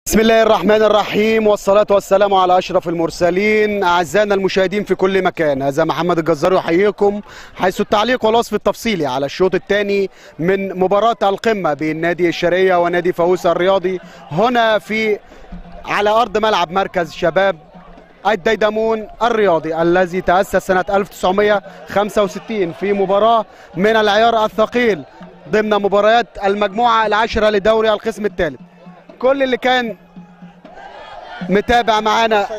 بسم الله الرحمن الرحيم والصلاة والسلام على أشرف المرسلين أعزائنا المشاهدين في كل مكان هذا محمد الجزار يحييكم حيث التعليق والوصف التفصيلي على الشوط الثاني من مباراة القمة بين نادي الشرقية ونادي فاووس الرياضي هنا في على أرض ملعب مركز شباب الديدمون الرياضي الذي تأسس سنة 1965 في مباراة من العيار الثقيل ضمن مباريات المجموعة العاشرة لدوري القسم الثالث كل اللي كان متابع معانا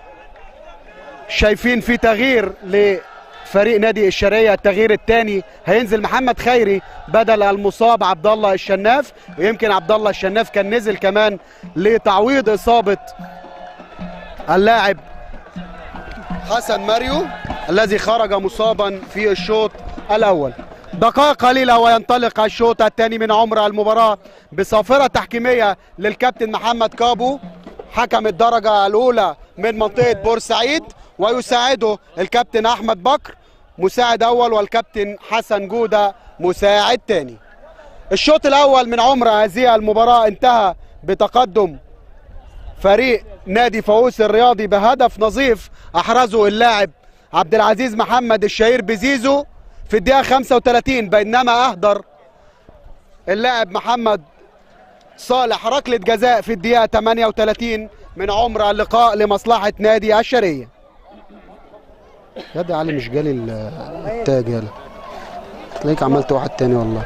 شايفين في تغيير لفريق نادي الشرقية التغيير الثاني هينزل محمد خيري بدل المصاب عبد الله الشناف ويمكن عبد الله الشناف كان نزل كمان لتعويض إصابة اللاعب حسن ماريو الذي خرج مصابا في الشوط الأول دقائق قليلة وينطلق الشوط الثاني من عمر المباراة بصافرة تحكيمية للكابتن محمد كابو حكم الدرجة الأولى من منطقة بورسعيد ويساعده الكابتن أحمد بكر مساعد أول والكابتن حسن جودة مساعد ثاني الشوط الأول من عمر هذه المباراة انتهى بتقدم فريق نادي فاووس الرياضي بهدف نظيف أحرزه اللاعب عبد العزيز محمد الشهير بزيزو في الدقيقة 35 بينما أهدر اللاعب محمد صالح ركلة جزاء في الدقيقة 38 من عمر اللقاء لمصلحة نادي الشرقية يا دي علي مش جالي ال- التاج يلا تلاقيك عملت واحد تاني والله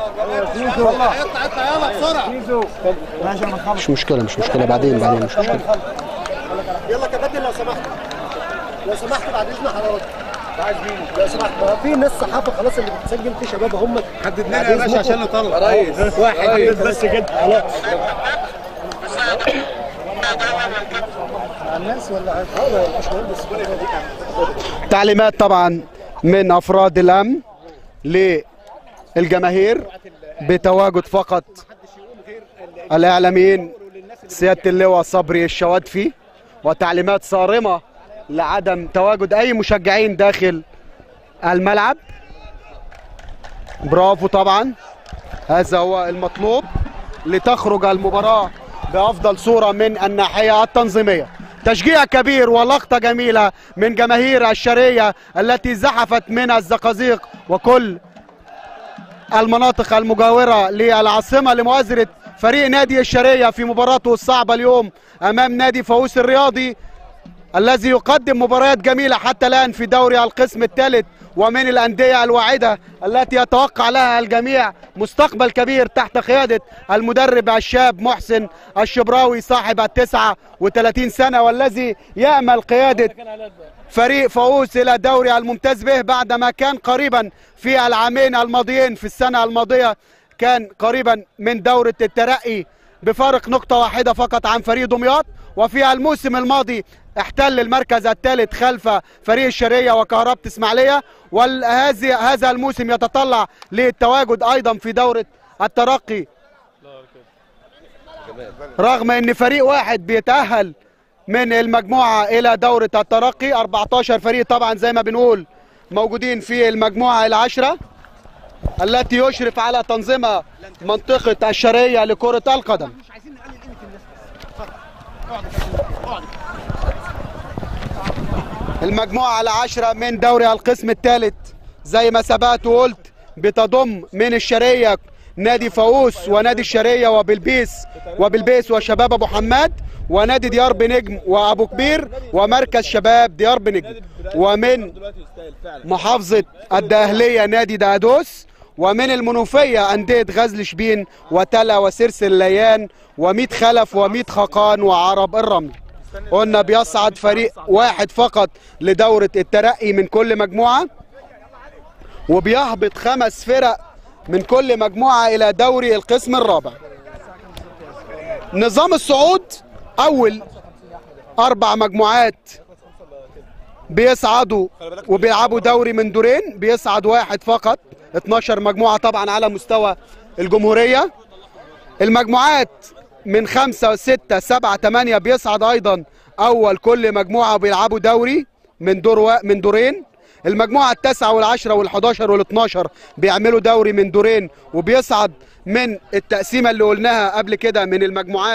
مش مشكلة مش مشكلة بعدين بعدين مش مشكلة يلا كباتن لو سمحت لو سمحت بعد اذن حضرتك عايز مين؟ لو سمحت ما هو في ناس صحافه خلاص اللي بتسجل في شباب هم حدد لنا يا باشا عشان نطلع ريس واحد بس كده خلاص الناس ولا هذا يا باشمهندس تعليمات طبعا من افراد الامن للجماهير بتواجد فقط الاعلاميين سياده اللواء صبري الشوادفي وتعليمات صارمه لعدم تواجد اي مشجعين داخل الملعب برافو طبعا هذا هو المطلوب لتخرج المباراة بأفضل صورة من الناحية التنظيمية تشجيع كبير ولقطة جميلة من جماهير الشرقية التي زحفت من الزقازيق وكل المناطق المجاورة للعاصمة لمؤازرة فريق نادي الشرقية في مباراته الصعبة اليوم أمام نادي فاووس الرياضي الذي يقدم مباريات جميلة حتى الآن في دوري القسم الثالث ومن الأندية الواعدة التي يتوقع لها الجميع مستقبل كبير تحت قيادة المدرب الشاب محسن الشبراوي صاحب التسعة وثلاثين سنة والذي يأمل قيادة فريق فاووس إلى دوري الممتاز به بعدما كان قريبا في العامين الماضيين في السنة الماضية كان قريبا من دورة الترقي بفارق نقطة واحدة فقط عن فريق دمياط وفي الموسم الماضي احتل المركز الثالث خلف فريق الشرقية وكهربة اسماعيلية وهذه هذا الموسم يتطلع للتواجد ايضا في دورة الترقي رغم ان فريق واحد بيتأهل من المجموعة الى دورة الترقي 14 فريق طبعا زي ما بنقول موجودين في المجموعة العشرة التي يشرف على تنظيمها منطقة الشرقية لكرة القدم المجموعة العاشرة من دوري القسم الثالث زي ما سبقت وقلت بتضم من الشرقية نادي فاووس ونادي الشرقية وبلبيس وبلبيس وشباب ابو حماد ونادي ديار بنجم وابو كبير ومركز شباب ديار بنجم ومن محافظة الدقهلية نادي دقدوس ومن المنوفية أندية غزل شبين وتلا وسرس الليان وميت خلف وميت خقان وعرب الرمل قلنا بيصعد فريق واحد فقط لدورة الترقي من كل مجموعة وبيهبط خمس فرق من كل مجموعة إلى دوري القسم الرابع نظام الصعود أول أربع مجموعات بيصعدوا وبيلعبوا دوري من دورين بيصعد واحد فقط 12 مجموعة طبعا على مستوى الجمهورية المجموعات من خمسة ستة سبعة تمانية بيصعد أيضا أول كل مجموعة بيلعبوا دوري من دور و... من دورين المجموعة التاسعة والعشرة والحداشر والاتناشر بيعملوا دوري من دورين وبيصعد من التقسيمة اللي قلناها قبل كده من المجموعات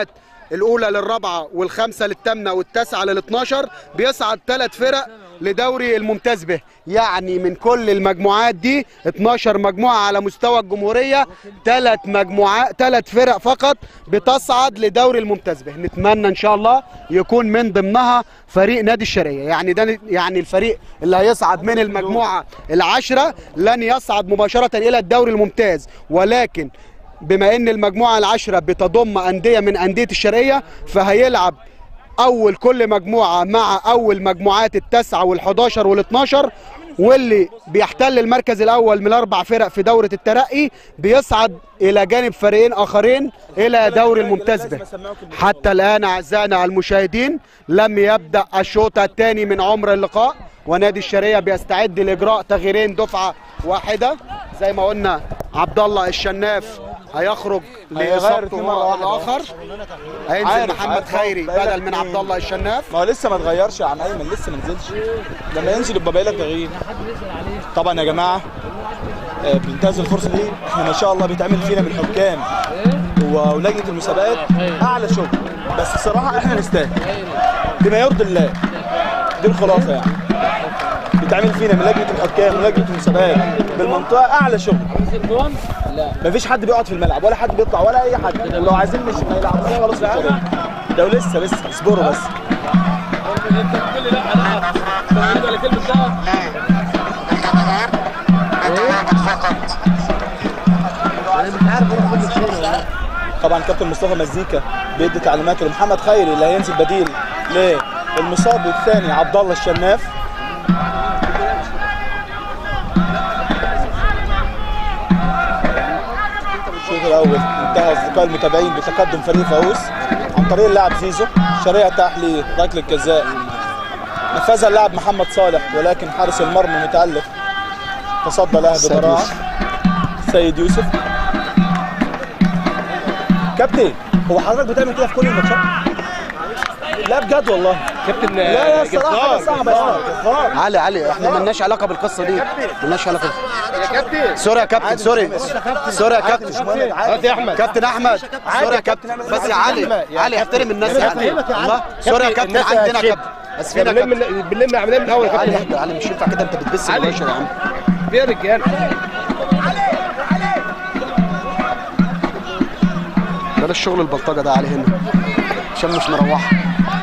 الاولى للرابعه والخامسه للثامنه والتاسعه لل12 بيصعد ثلاث فرق لدوري الممتاز به يعني من كل المجموعات دي 12 مجموعه على مستوى الجمهوريه ثلاث مجموعات ثلاث فرق فقط بتصعد لدوري الممتاز به نتمنى ان شاء الله يكون من ضمنها فريق نادي الشرقيه يعني ده يعني الفريق اللي هيصعد من المجموعه العشره لن يصعد مباشره الى الدوري الممتاز ولكن بما ان المجموعه العشره بتضم انديه من انديه الشرقيه فهيلعب اول كل مجموعه مع اول مجموعات التسعه وال11 وال12 واللي بيحتل المركز الاول من الاربع فرق في دوره الترقي بيصعد الى جانب فريقين اخرين الى دوري الممتاز به حتى الان اعزائنا المشاهدين لم يبدا الشوط الثاني من عمر اللقاء ونادي الشرقيه بيستعد لاجراء تغييرين دفعه واحده زي ما قلنا عبد الله الشناف هيخرج هيغير لاصابته اتنين مرة واحدة. الاخر هينزل عارف- محمد عارف. خيري بقالك بدل من إيه؟ عبد الله الشناف ما هو لسه ما اتغيرش يا عم ايمن لسه ما نزلش لما ينزل يبقى باقي لك تغيير طبعا يا جماعه آه، بننتهز الفرصه دي احنا ما شاء الله بيتعمل فينا من الحكام و- ولجنه المسابقات اعلى شغل بس الصراحه احنا نستاهل بما يرضي الله دي الخلاصه يعني بيتعمل فينا من لجنه الحكام ولجنه المسابقات بالمنطقه اعلى شغل مفيش حد بيقعد في الملعب ولا حد بيطلع ولا اي حد لو عايزين مش ما يلعبوش خالص في الفريق ده لسه لسه اصبروا بس طبعا كابتن مصطفى مزيكا بيدي تعليمات لمحمد خيري اللي هينزل بديل للمصاب الثاني عبد الله الشناف الشوط الاول انتهى اصدقاء المتابعين بتقدم فريق فاووس عن طريق اللاعب زيزو شريعه تحت لركله الجزاء نفذها اللاعب محمد صالح ولكن حارس المرمى متالق تصدى لها سيد ببراعه يوسف. سيد يوسف كابتن هو حضرتك بتعمل كده في كل الماتشات؟ لا بجد والله كابتن لا لا الصراحه حاجه صعبه يعني جبار علي علي احنا ملناش علاقه بالقصه دي ملناش علاقه يا كابتن سوري يا كابتن سوري سوري يا كابتن هات يا احمد كابتن احمد سوري يا كابتن بس يا علي علي احترم الناس يا علي الله سوري يا كابتن الناس عندنا هتشد. كابتن اسفين يا بنلم كابتن بنلم عمليه من الاول يا علي كابتن اهدى علي مش ينفع كده انت بتبث علي. مباشر يا عم في يا رجاله بلاش شغل البلطجه ده علي هنا عشان مش مروحه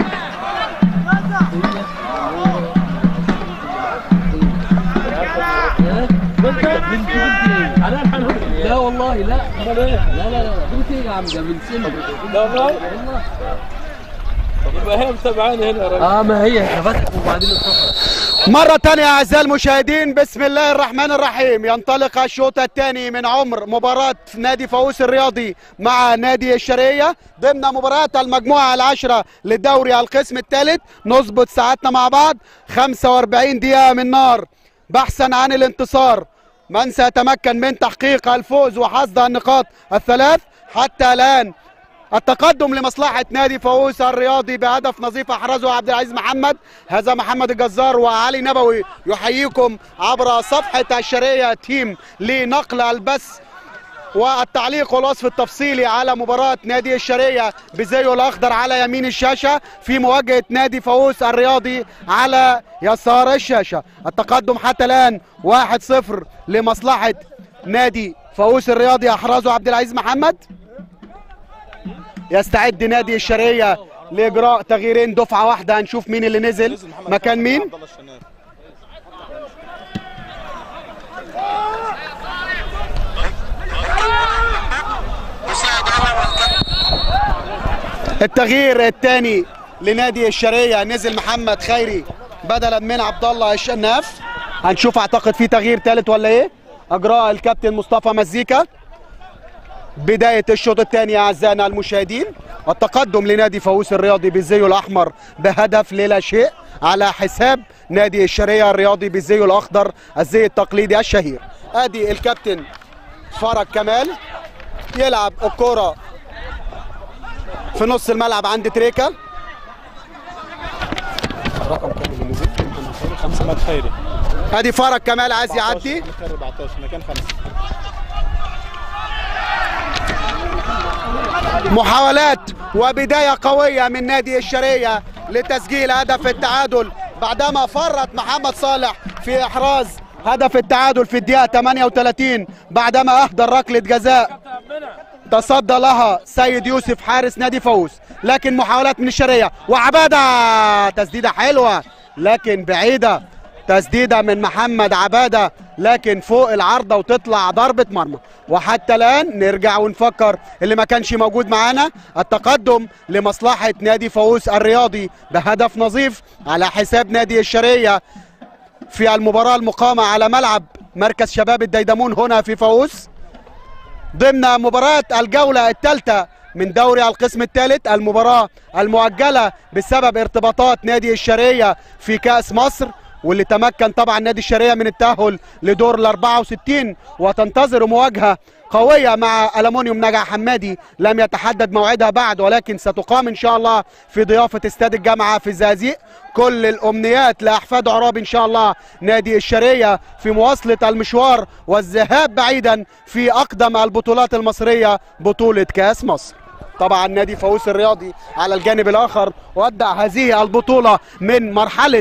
لا والله لا امال ايه لا لا لا قلت ايه يا عم ده من سن لا والله والله يبقى هي متابعاني هنا يا راجل اه ما هي شفتك وبعدين الصفحه مرة تانية أعزائي المشاهدين بسم الله الرحمن الرحيم ينطلق الشوط الثاني من عمر مباراة نادي فاووس الرياضي مع نادي الشرقية ضمن مباريات المجموعة العشرة للدوري القسم الثالث نظبط ساعتنا مع بعض 45 دقيقة من نار بحثا عن الانتصار من سيتمكن من تحقيق الفوز وحصد النقاط الثلاث حتى الآن التقدم لمصلحة نادي فاووس الرياضي بهدف نظيف أحرزه عبد العزيز محمد هذا محمد الجزار وعلي نبوي يحييكم عبر صفحة الشرقية تيم لنقل البث والتعليق والوصف التفصيلي على مباراة نادي الشرقية بزيه الأخضر على يمين الشاشة في مواجهة نادي فاووس الرياضي على يسار الشاشة التقدم حتى الآن 1-0 لمصلحة نادي فاووس الرياضي أحرزه عبد العزيز محمد يستعد نادي الشرقية لإجراء تغييرين دفعة واحدة هنشوف مين اللي نزل مكان مين عبد الله الشناف. التغيير الثاني لنادي الشرقية نزل محمد خيري بدلا من عبد الله الشناف هنشوف اعتقد في تغيير ثالث ولا ايه اجراء الكابتن مصطفى مزيكا بداية الشوط الثاني أعزائنا المشاهدين والتقدم لنادي فاووس الرياضي بالزي الأحمر بهدف للا شيء على حساب نادي الشرقية الرياضي بالزي الأخضر الزي التقليدي الشهير أدي الكابتن فرج كمال يلعب الكرة في نص الملعب عند تريكا محمد خيري ادي فرج كمال عايز يعدي محمد خيري 14 مكان خمسه محاولات وبداية قوية من نادي الشرقية لتسجيل هدف التعادل بعدما فرط محمد صالح في إحراز هدف التعادل في الدقيقة 38 بعدما أهدر ركلة جزاء تصدى لها سيد يوسف حارس نادي فوز لكن محاولات من الشرقية وعبادة تسديدة حلوة لكن بعيدة تسديدة من محمد عبادة لكن فوق العارضة وتطلع ضربة مرمى وحتى الآن نرجع ونفكر اللي ما كانش موجود معانا التقدم لمصلحة نادي فوز الرياضي بهدف نظيف على حساب نادي الشرقية في المباراة المقامة على ملعب مركز شباب الديدمون هنا في فوز ضمن مباراة الجولة الثالثة من دوري القسم الثالث المباراة المؤجلة بسبب ارتباطات نادي الشرقية في كأس مصر واللي تمكن طبعا نادي الشرقية من التأهل لدور ال 64 وتنتظر مواجهة قوية مع ألمونيوم نجع حمادي لم يتحدد موعدها بعد ولكن ستقام إن شاء الله في ضيافة استاد الجامعة في الزقازيق كل الأمنيات لأحفاد عراب إن شاء الله نادي الشرقية في مواصلة المشوار والذهاب بعيدا في أقدم البطولات المصرية بطولة كأس مصر طبعا نادي فوز الرياضي على الجانب الآخر ودع هذه البطولة من مرحلة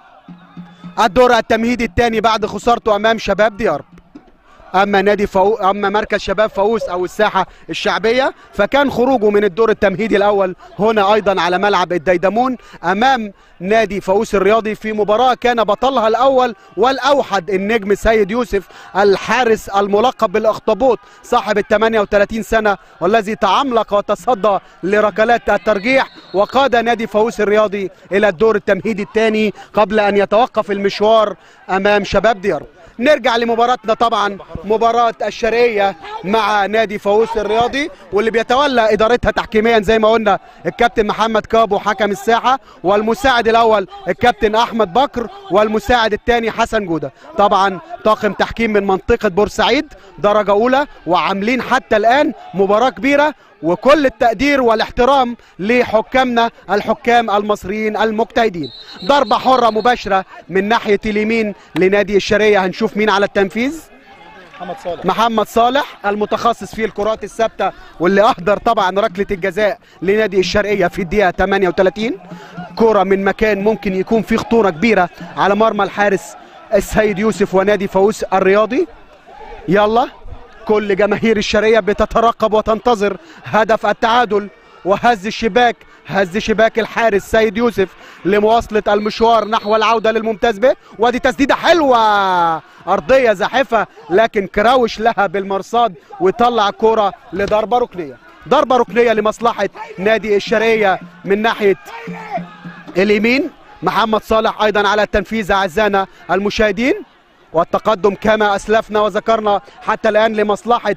الدور التمهيدي الثاني بعد خسارته امام شباب ديارب اما نادي فو... اما مركز شباب فوز او الساحه الشعبيه فكان خروجه من الدور التمهيدي الاول هنا ايضا على ملعب الديدمون امام نادي فوز الرياضي في مباراه كان بطلها الاول والاوحد النجم سيد يوسف الحارس الملقب بالاخطبوط صاحب ال 38 سنه والذي تعملق وتصدى لركلات الترجيح وقاد نادي فوز الرياضي الى الدور التمهيدي الثاني قبل ان يتوقف المشوار امام شباب ديارب نرجع لمباراتنا طبعا مباراة الشرقية مع نادي فوز الرياضي واللي بيتولى ادارتها تحكيميا زي ما قلنا الكابتن محمد كابو حكم الساحة والمساعد الاول الكابتن احمد بكر والمساعد الثاني حسن جودة طبعا طاقم تحكيم من منطقة بورسعيد درجة اولى وعاملين حتى الان مباراة كبيرة وكل التقدير والاحترام لحكامنا الحكام المصريين المجتهدين ضربة حرة مباشرة من ناحية اليمين لنادي الشرقية هنشوف مين على التنفيذ محمد صالح محمد صالح المتخصص في الكرات الثابته واللي اهدر طبعا ركله الجزاء لنادي الشرقيه في الدقيقه 38 كره من مكان ممكن يكون فيه خطوره كبيره على مرمى الحارس السيد يوسف ونادي فوز الرياضي يلا كل جماهير الشرقيه بتترقب وتنتظر هدف التعادل وهز الشباك هز شباك الحارس سيد يوسف لمواصلة المشوار نحو العودة للممتاز به ودي تسديدة حلوة أرضية زاحفة لكن كراوش لها بالمرصاد ويطلع كرة لضربة ركنية ضربة ركنية لمصلحة نادي الشرقية من ناحية اليمين محمد صالح أيضا على التنفيذ أعزائنا المشاهدين والتقدم كما أسلفنا وذكرنا حتى الآن لمصلحة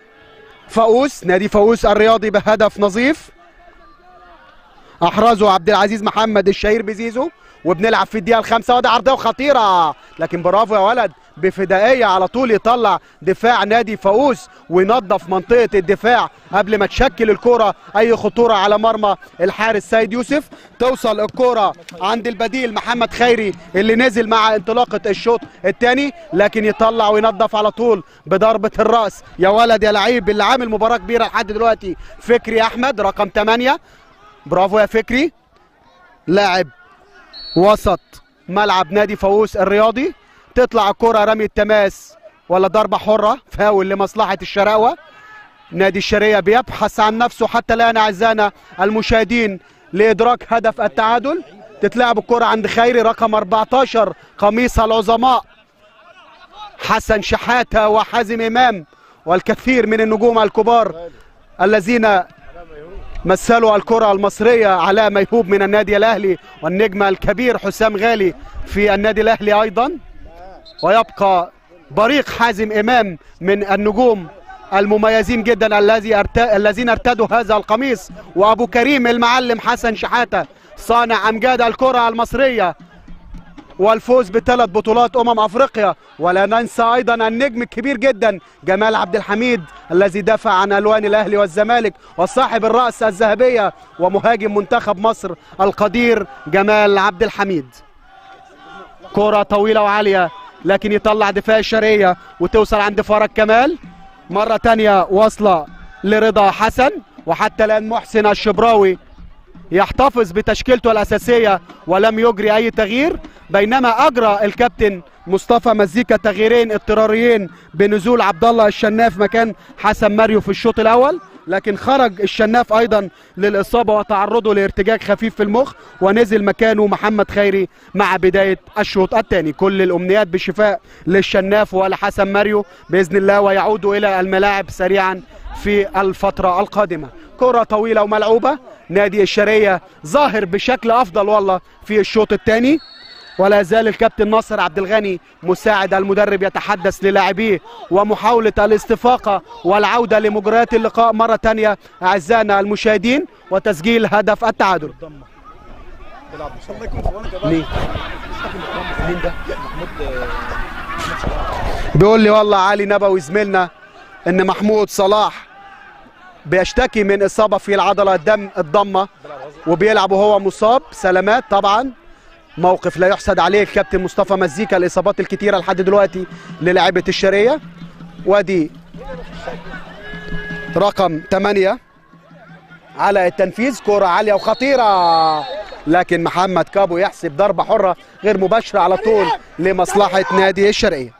فاوس نادي فاوس الرياضي بهدف نظيف احرزه عبد العزيز محمد الشهير بزيزو وبنلعب في الدقيقه الخامسه وده عرضيه خطيره لكن برافو يا ولد بفدائيه على طول يطلع دفاع نادي فاوس وينظف منطقه الدفاع قبل ما تشكل الكره اي خطوره على مرمى الحارس سيد يوسف توصل الكره عند البديل محمد خيري اللي نزل مع انطلاقه الشوط الثاني لكن يطلع وينظف على طول بضربه الراس يا ولد يا لعيب اللي عامل مباراه كبيره لحد دلوقتي فكري احمد رقم 8 برافو يا فكري لاعب وسط ملعب نادي فاووس الرياضي تطلع الكرة رمي التماس ولا ضربة حرة فاول لمصلحة الشراوة نادي الشرقية بيبحث عن نفسه حتى الآن أعزائنا المشاهدين لإدراك هدف التعادل تتلعب الكرة عند خيري رقم 14 قميص العظماء حسن شحاتة وحازم إمام والكثير من النجوم الكبار الذين مثلوا الكرة المصرية علاء ميهوب من النادي الأهلي والنجم الكبير حسام غالي في النادي الأهلي أيضا ويبقى بريق حازم إمام من النجوم المميزين جدا الذي ارت... الذين ارتدوا هذا القميص وأبو كريم المعلم حسن شحاتة صانع أمجاد الكرة المصرية والفوز بثلاث بطولات امم افريقيا ولا ننسى ايضا النجم الكبير جدا جمال عبد الحميد الذي دافع عن الوان الاهلي والزمالك وصاحب الراس الذهبيه ومهاجم منتخب مصر القدير جمال عبد الحميد كره طويله وعاليه لكن يطلع دفاع الشرقيه وتوصل عند فرج كمال مره تانية واصله لرضا حسن وحتى الان محسن الشبراوي يحتفظ بتشكيلته الاساسيه ولم يجري اي تغيير بينما اجرى الكابتن مصطفى مزيكا تغييرين اضطراريين بنزول عبد الله الشناف مكان حسن ماريو في الشوط الاول لكن خرج الشناف ايضا للاصابه وتعرضه لارتجاج خفيف في المخ ونزل مكانه محمد خيري مع بدايه الشوط الثاني كل الامنيات بشفاء للشناف ولحسن ماريو باذن الله ويعودوا الى الملاعب سريعا في الفتره القادمه كره طويله وملعوبه نادي الشرقيه ظاهر بشكل افضل والله في الشوط الثاني ولا زال الكابتن ناصر عبد الغني مساعد المدرب يتحدث للاعبيه ومحاولة الاستفاقة والعودة لمجريات اللقاء مرة تانية أعزائنا المشاهدين وتسجيل هدف التعادل مين؟ مين ده؟ بيقول لي والله علي نبوي زميلنا ان محمود صلاح بيشتكي من اصابه في العضله الدم الضمه وبيلعب وهو مصاب سلامات طبعا موقف لا يحسد عليه الكابتن مصطفى مزيكا الاصابات الكتيره لحد دلوقتي للاعيبه الشرقيه وادي رقم 8 على التنفيذ كرة عالية وخطيرة لكن محمد كابو يحسب ضربة حرة غير مباشرة على طول لمصلحة نادي الشرقية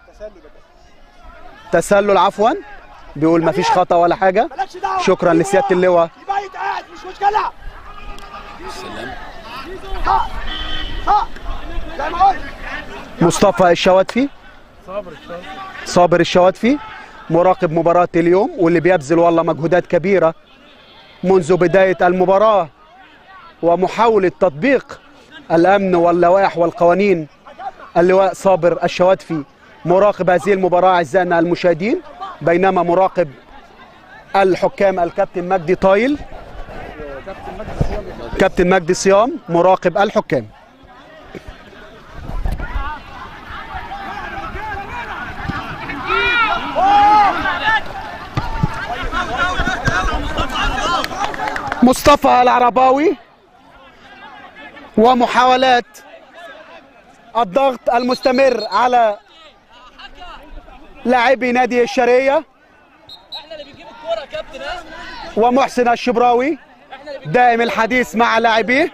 تسلل عفوا بيقول مفيش خطأ ولا حاجة شكرا لسيادة اللواء يبقى يتقعد مش مشكله ها ها زي ما قلت مصطفى الشواتفي صابر الشواتفي مراقب مباراة اليوم واللي بيبذل والله مجهودات كبيرة منذ بداية المباراة ومحاولة تطبيق الأمن واللوائح والقوانين اللواء صابر الشواتفي مراقب هذه المباراة أعزائنا المشاهدين بينما مراقب الحكام الكابتن مجدي طايل كابتن مجدي صيام مراقب الحكام مصطفى العرباوي ومحاولات الضغط المستمر على لاعبي نادي الشرقية احنا اللي بنجيب الكوره يا كابتن ها ومحسن الشبراوي دائم الحديث مع لاعبيه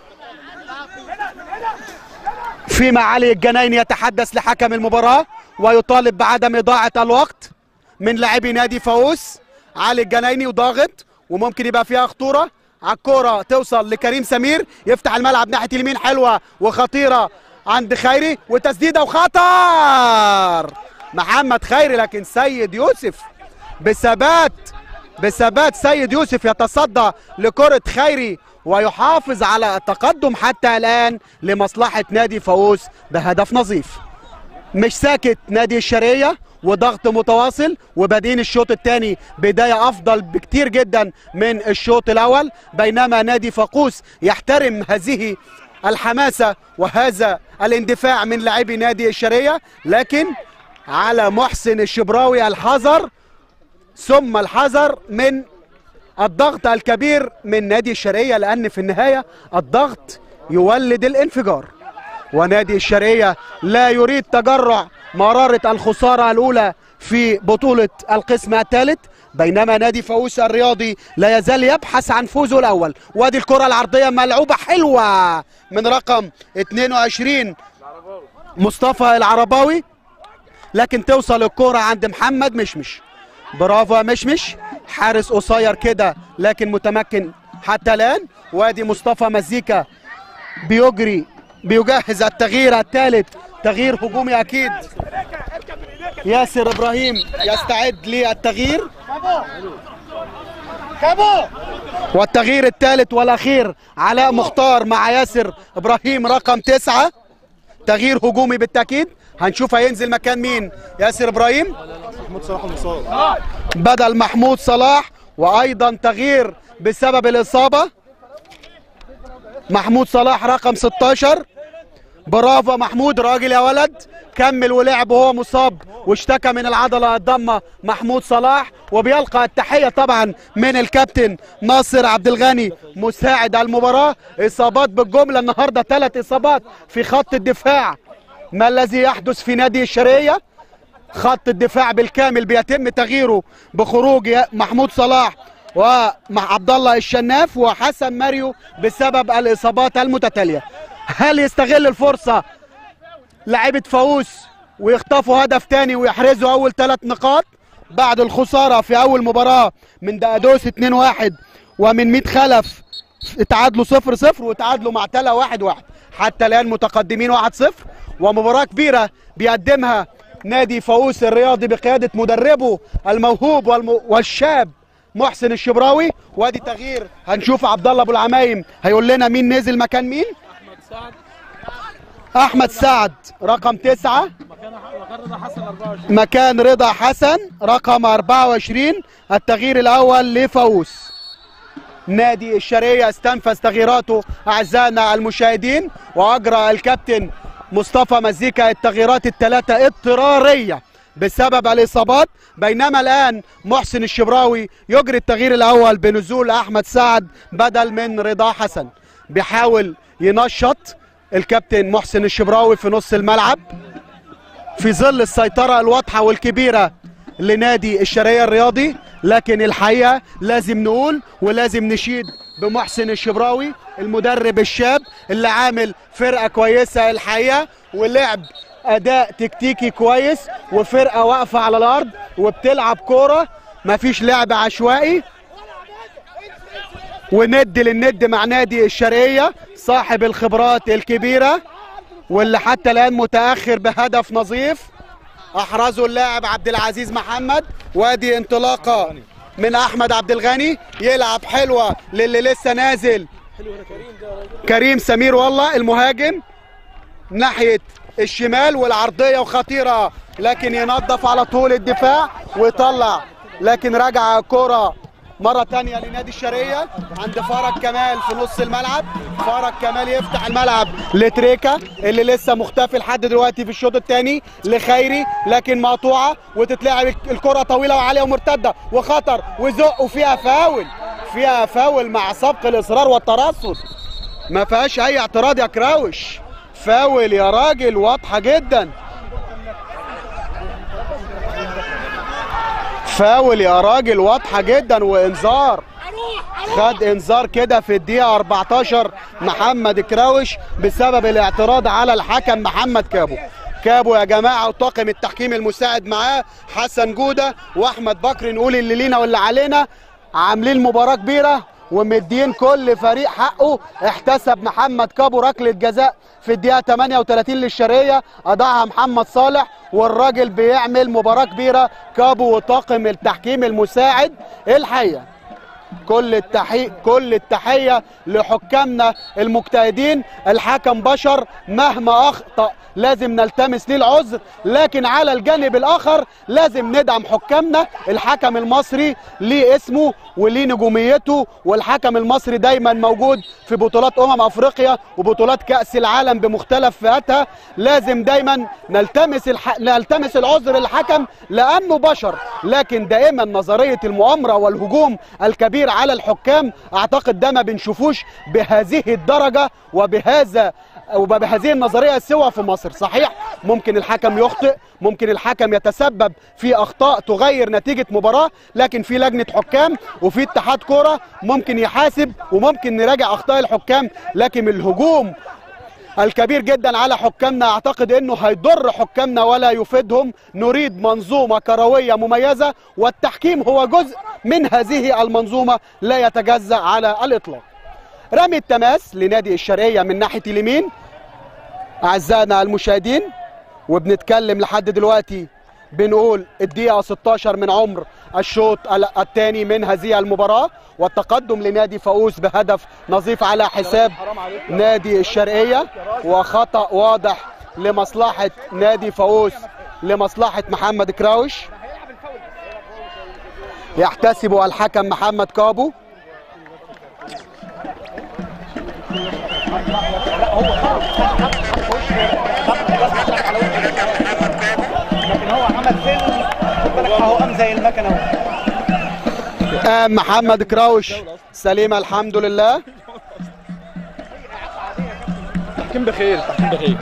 فيما علي الجناين يتحدث لحكم المباراة ويطالب بعدم إضاعة الوقت من لاعبي نادي فاووس علي الجنايني وضاغط وممكن يبقى فيها خطورة على الكورة توصل لكريم سمير يفتح الملعب ناحية اليمين حلوة وخطيرة عند خيري وتسديدة وخطر محمد خيري لكن سيد يوسف بثبات بثبات سيد يوسف يتصدى لكرة خيري ويحافظ على التقدم حتى الآن لمصلحة نادي فاووس بهدف نظيف مش ساكت نادي الشرقية وضغط متواصل وبادئين الشوط الثاني بداية أفضل بكتير جدا من الشوط الأول بينما نادي فاقوس يحترم هذه الحماسة وهذا الاندفاع من لاعبي نادي الشرقية لكن على محسن الشبراوي الحذر ثم الحذر من الضغط الكبير من نادي الشرقية لأن في النهاية الضغط يولد الانفجار ونادي الشرقية لا يريد تجرع مرارة الخسارة الأولى في بطولة القسم الثالث بينما نادي فاووس الرياضي لا يزال يبحث عن فوزه الأول وادي الكرة العرضية ملعوبة حلوة من رقم 22 مصطفى العرباوي لكن توصل الكرة عند محمد مشمش برافو يا مشمش حارس قصير كده لكن متمكن حتى الآن وادي مصطفى مزيكا بيجري بيجهز التغيير الثالث تغيير هجومي اكيد ياسر ابراهيم يستعد للتغيير كابو والتغيير الثالث والاخير علاء مختار مع ياسر ابراهيم رقم تسعة تغيير هجومي بالتاكيد هنشوف هينزل مكان مين ياسر ابراهيم محمود صلاح المصاب بدل محمود صلاح وايضا تغيير بسبب الاصابه محمود صلاح رقم 16 برافو محمود راجل يا ولد كمل ولعب وهو مصاب واشتكى من العضله الضمه محمود صلاح وبيلقى التحيه طبعا من الكابتن ناصر عبد الغني مساعد المباراه اصابات بالجمله النهارده ثلاث اصابات في خط الدفاع ما الذي يحدث في نادي الشرقيه خط الدفاع بالكامل بيتم تغييره بخروج محمود صلاح ومع عبد الله الشناف وحسن ماريو بسبب الاصابات المتتاليه هل يستغل الفرصه لعيبه فاووس ويخطفوا هدف تاني ويحرزوا اول ثلاث نقاط بعد الخساره في اول مباراه من دقدوس 2-1 ومن 100 خلف اتعادلوا 0 0 وتعادلوا مع تلا 1 1 حتى الان متقدمين 1 0 ومباراه كبيره بيقدمها نادي فاووس الرياضي بقياده مدربه الموهوب والم... والشاب محسن الشبراوي وادي تغيير هنشوف عبد الله ابو العمايم هيقول لنا مين نزل مكان مين احمد سعد رقم تسعة مكان رضا حسن رقم 24 التغيير الاول لفاووس نادي الشرقية استنفذ تغييراته أعزائنا المشاهدين وأجرى الكابتن مصطفى مزيكا التغييرات الثلاثة اضطرارية بسبب الإصابات بينما الآن محسن الشبراوي يجري التغيير الأول بنزول أحمد سعد بدل من رضا حسن بيحاول ينشط الكابتن محسن الشبراوي في نص الملعب في ظل السيطرة الواضحة والكبيرة لنادي الشرقية الرياضي لكن الحقيقة لازم نقول ولازم نشيد بمحسن الشبراوي المدرب الشاب اللي عامل فرقة كويسة الحقيقة ولعب أداء تكتيكي كويس وفرقة واقفة على الأرض وبتلعب كورة مفيش لعب عشوائي وند للند مع نادي الشرقية صاحب الخبرات الكبيرة واللي حتى الآن متأخر بهدف نظيف احرزه اللاعب عبد العزيز محمد وادي انطلاقه من احمد عبد الغني يلعب حلوه للي لسه نازل كريم سمير والله المهاجم ناحيه الشمال والعرضيه وخطيره لكن ينظف على طول الدفاع ويطلع لكن رجع كره مرة تانية لنادي الشرقية عند فرج كمال في نص الملعب فرج كمال يفتح الملعب لتريكا اللي لسه مختفي لحد دلوقتي في الشوط الثاني لخيري لكن مقطوعة وتتلعب الكرة طويلة وعالية ومرتدة وخطر وزق وفيها فاول فيها فاول مع سبق الإصرار والترصد ما فيهاش أي اعتراض يا كراوش فاول يا راجل واضحة جدا فاول يا راجل واضحه جدا وانذار خد انذار كده في الدقيقه 14 محمد كراوش بسبب الاعتراض على الحكم محمد كابو كابو يا جماعه وطاقم التحكيم المساعد معاه حسن جوده واحمد بكر نقول اللي لينا واللي علينا عاملين مباراه كبيره ومدين كل فريق حقه احتسب محمد كابو ركله جزاء في الدقيقه 38 للشرقيه اضاعها محمد صالح والراجل بيعمل مباراه كبيره كابو وطاقم التحكيم المساعد الحقيقه كل التحية كل التحية لحكامنا المجتهدين الحكم بشر مهما أخطأ لازم نلتمس ليه العذر لكن على الجانب الآخر لازم ندعم حكامنا الحكم المصري ليه اسمه وليه نجوميته والحكم المصري دايما موجود في بطولات أمم أفريقيا وبطولات كأس العالم بمختلف فئاتها لازم دايما نلتمس الح... نلتمس العذر للحكم لأنه بشر لكن دائما نظرية المؤامرة والهجوم الكبير على الحكام اعتقد ده ما بنشوفوش بهذه الدرجه وبهذا وبهذه النظريه سوى في مصر صحيح ممكن الحكم يخطئ ممكن الحكم يتسبب في اخطاء تغير نتيجه مباراه لكن في لجنه حكام وفي اتحاد كوره ممكن يحاسب وممكن نراجع اخطاء الحكام لكن الهجوم الكبير جدا على حكامنا اعتقد انه هيضر حكامنا ولا يفيدهم نريد منظومه كرويه مميزه والتحكيم هو جزء من هذه المنظومه لا يتجزا على الاطلاق رمي التماس لنادي الشرقيه من ناحيه اليمين اعزائنا المشاهدين وبنتكلم لحد دلوقتي بنقول الدقيقة 16 من عمر الشوط الثاني من هذه المباراة والتقدم لنادي فاووس بهدف نظيف على حساب نادي الشرقية وخطأ واضح لمصلحة نادي فاووس لمصلحة محمد كراوش يحتسب الحكم محمد كابو لكن هو عمل فيلم خد بالك اهو قام زي المكنه اهو قام محمد كراوش سليمة الحمد لله التحكيم بخير التحكيم بخير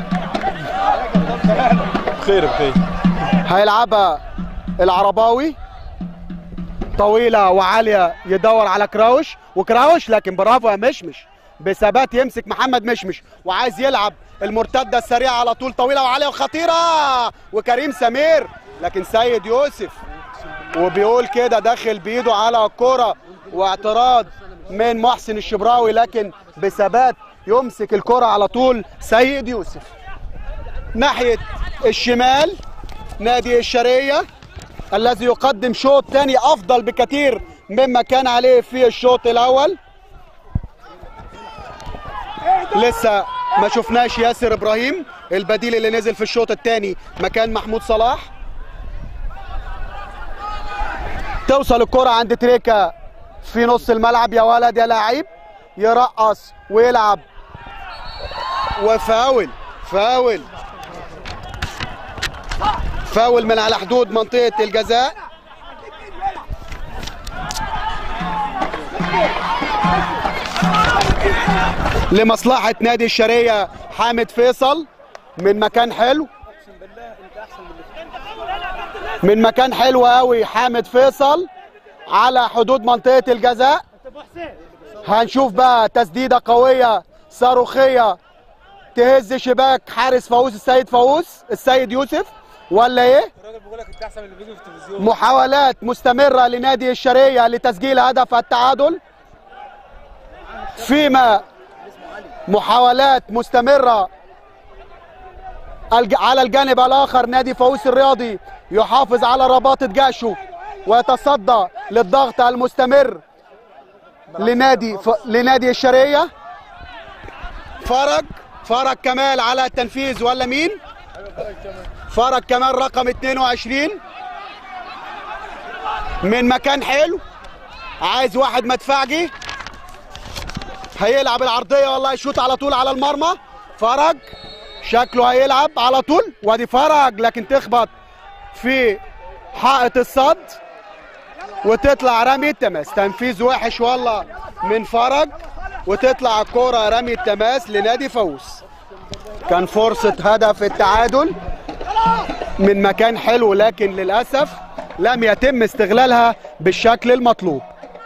بخير بخير هيلعبها العرباوي طويله وعاليه يدور على كراوش وكراوش لكن برافو يا مشمش بثبات يمسك محمد مشمش وعايز يلعب المرتده السريعه على طول طويله وعاليه وخطيره وكريم سمير لكن سيد يوسف وبيقول كده داخل بايده على الكرة واعتراض من محسن الشبراوي لكن بثبات يمسك الكرة على طول سيد يوسف ناحية الشمال نادي الشرقية الذي يقدم شوط تاني افضل بكثير مما كان عليه في الشوط الاول لسه ما شفناش ياسر ابراهيم البديل اللي نزل في الشوط الثاني مكان محمود صلاح توصل الكرة عند تريكا في نص الملعب يا ولد يا لاعب يرقص ويلعب وفاول فاول فاول من على حدود منطقة الجزاء لمصلحة نادي الشرقية حامد فيصل من مكان حلو من مكان حلو قوي حامد فيصل على حدود منطقة الجزاء هنشوف بقى تسديدة قوية صاروخية تهز شباك حارس فاووس السيد فاووس السيد يوسف ولا ايه؟ الراجل بيقول لك انت احسن من اللي بيجي في التلفزيون محاولات مستمرة لنادي الشرقية لتسجيل هدف التعادل فيما محاولات مستمرة الج- على الجانب الآخر نادي فاووس الرياضي يحافظ على رباطة جاشو ويتصدى للضغط المستمر لنادي ف... لنادي الشرقية فرج فرج كمال على التنفيذ ولا مين؟ فرج كمال رقم 22 من مكان حلو عايز واحد مدفعجي هيلعب العرضيه والله يشوط على طول على المرمى فرج شكله هيلعب على طول وادي فرج لكن تخبط في حائط الصد وتطلع رمي التماس تنفيذ وحش والله من فرج وتطلع الكرة رمي التماس لنادي فوز كان فرصة هدف التعادل من مكان حلو لكن للأسف لم يتم استغلالها بالشكل المطلوب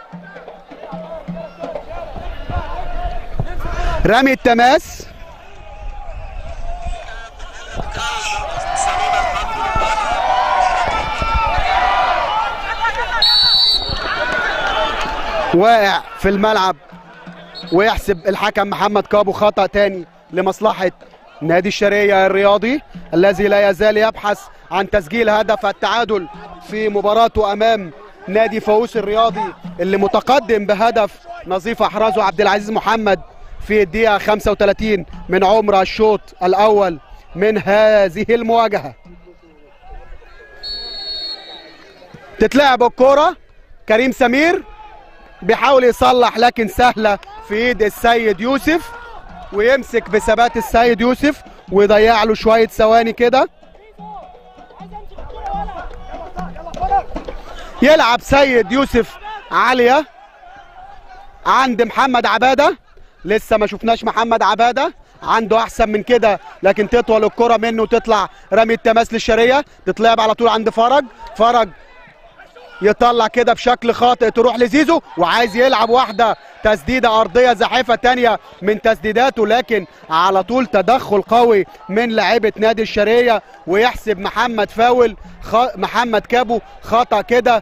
رمي التماس واقع في الملعب ويحسب الحكم محمد كابو خطأ تاني لمصلحة نادي الشرقية الرياضي الذي لا يزال يبحث عن تسجيل هدف التعادل في مباراته أمام نادي فاووس الرياضي اللي متقدم بهدف نظيف أحرزه عبد العزيز محمد في الدقيقة 35 من عمر الشوط الأول من هذه المواجهة تتلعب الكرة كريم سمير بيحاول يصلح لكن سهلة في ايد السيد يوسف ويمسك بثبات السيد يوسف ويضيع له شوية ثواني كده يلعب سيد يوسف عالية عند محمد عبادة لسه ما شفناش محمد عبادة عنده احسن من كده لكن تطول الكرة منه وتطلع رمي التماس للشرية تتلعب على طول عند فرج فرج يطلع كده بشكل خاطئ تروح لزيزو وعايز يلعب واحده تسديده ارضيه زاحفه تانية من تسديداته لكن على طول تدخل قوي من لاعيبه نادي الشرقيه ويحسب محمد فاول خ... محمد كابو خطا كده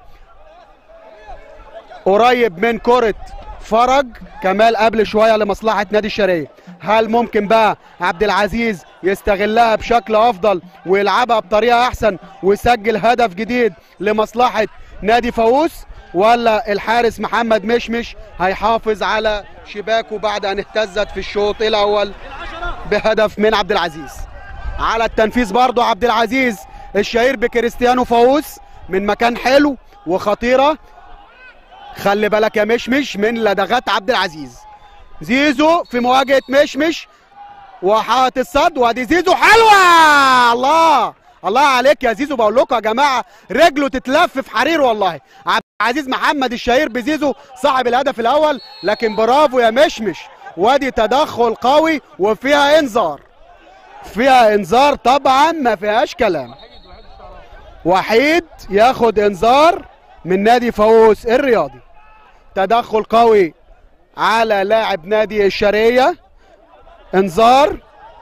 قريب من كره فرج كمال قبل شويه لمصلحه نادي الشرقيه هل ممكن بقى عبد العزيز يستغلها بشكل افضل ويلعبها بطريقه احسن ويسجل هدف جديد لمصلحه نادي فاووس ولا الحارس محمد مشمش هيحافظ على شباكه بعد ان اهتزت في الشوط الاول بهدف من عبد العزيز على التنفيذ برضو عبد العزيز الشهير بكريستيانو فاووس من مكان حلو وخطيره خلي بالك يا مشمش من لدغات عبد العزيز زيزو في مواجهه مشمش وحاط الصد وادي زيزو حلوه الله الله عليك يا زيزو بقول لكم يا جماعه رجله تتلف في حرير والله عبد العزيز محمد الشهير بزيزو صاحب الهدف الاول لكن برافو يا مشمش وادي تدخل قوي وفيها انذار فيها انذار طبعا ما فيهاش كلام وحيد ياخد انذار من نادي فاووس الرياضي تدخل قوي على لاعب نادي الشرقية انذار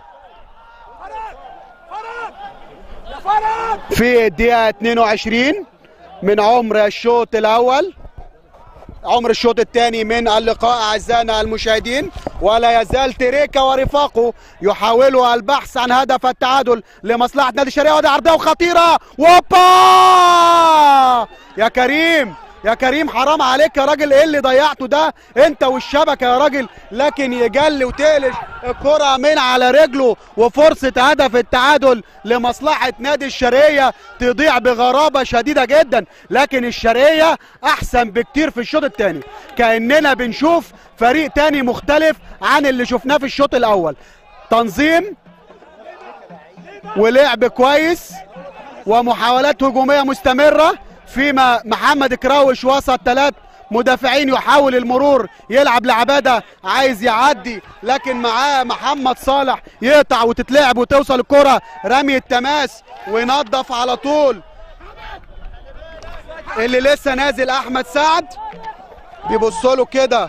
في الدقيقة 22 من عمر الشوط الأول عمر الشوط الثاني من اللقاء أعزائنا المشاهدين ولا يزال تريكا ورفاقه يحاولوا البحث عن هدف التعادل لمصلحة نادي الشرقية ودي عرضية خطيرة ووبا يا كريم يا كريم حرام عليك يا راجل ايه اللي ضيعته ده انت والشبكه يا راجل لكن يجلي وتقلش الكره من على رجله وفرصه هدف التعادل لمصلحه نادي الشرقيه تضيع بغرابه شديده جدا لكن الشرقيه احسن بكتير في الشوط الثاني كاننا بنشوف فريق تاني مختلف عن اللي شفناه في الشوط الاول تنظيم ولعب كويس ومحاولات هجوميه مستمره فيما محمد كراوش وسط ثلاث مدافعين يحاول المرور يلعب لعباده عايز يعدي لكن معاه محمد صالح يقطع وتتلعب وتوصل الكره رمي التماس وينظف على طول اللي لسه نازل احمد سعد بيبص له كده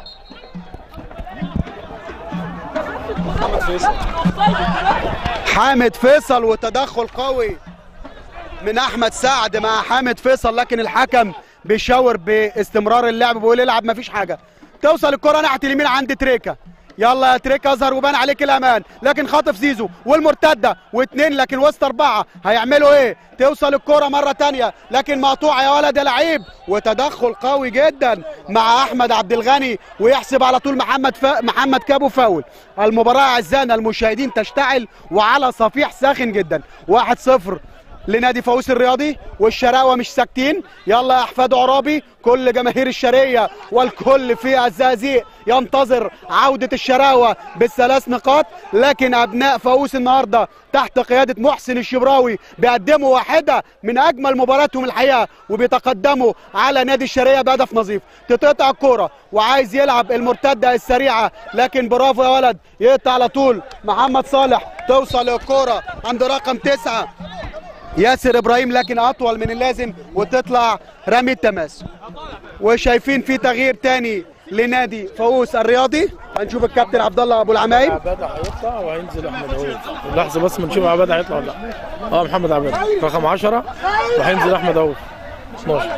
محمد فيصل حامد فيصل وتدخل قوي من احمد سعد مع حامد فيصل لكن الحكم بيشاور باستمرار اللعب بيقول العب مفيش حاجه توصل الكره ناحيه اليمين عند تريكا يلا يا تريكا اظهر وبان عليك الامان لكن خاطف زيزو والمرتده واثنين لكن وسط اربعه هيعملوا ايه توصل الكره مره تانية لكن مقطوعه يا ولد يا لعيب وتدخل قوي جدا مع احمد عبد الغني ويحسب على طول محمد ف... محمد كابو فاول المباراه اعزائنا المشاهدين تشتعل وعلى صفيح ساخن جدا 1-0 لنادي فاووس الرياضي والشراوه مش ساكتين يلا يا احفاد عرابي كل جماهير الشرقيه والكل في الزقازيق ينتظر عوده الشراوه بالثلاث نقاط لكن ابناء فاووس النهارده تحت قياده محسن الشبراوي بيقدموا واحده من اجمل مباراتهم الحقيقه وبيتقدموا على نادي الشرقيه بهدف نظيف تتقطع الكوره وعايز يلعب المرتده السريعه لكن برافو يا ولد يقطع على طول محمد صالح توصل الكوره عند رقم تسعه ياسر ابراهيم لكن اطول من اللازم وتطلع رمي التماس وشايفين في تغيير تاني لنادي فاووس الرياضي هنشوف الكابتن عبد الله ابو العمايم عباده هيطلع وهينزل احمد عويد لحظه بس بنشوف عباده هيطلع ولا لا اه محمد عباده رقم 10 وهينزل احمد عويد 12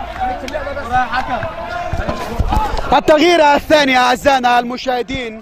التغيير الثاني اعزائنا المشاهدين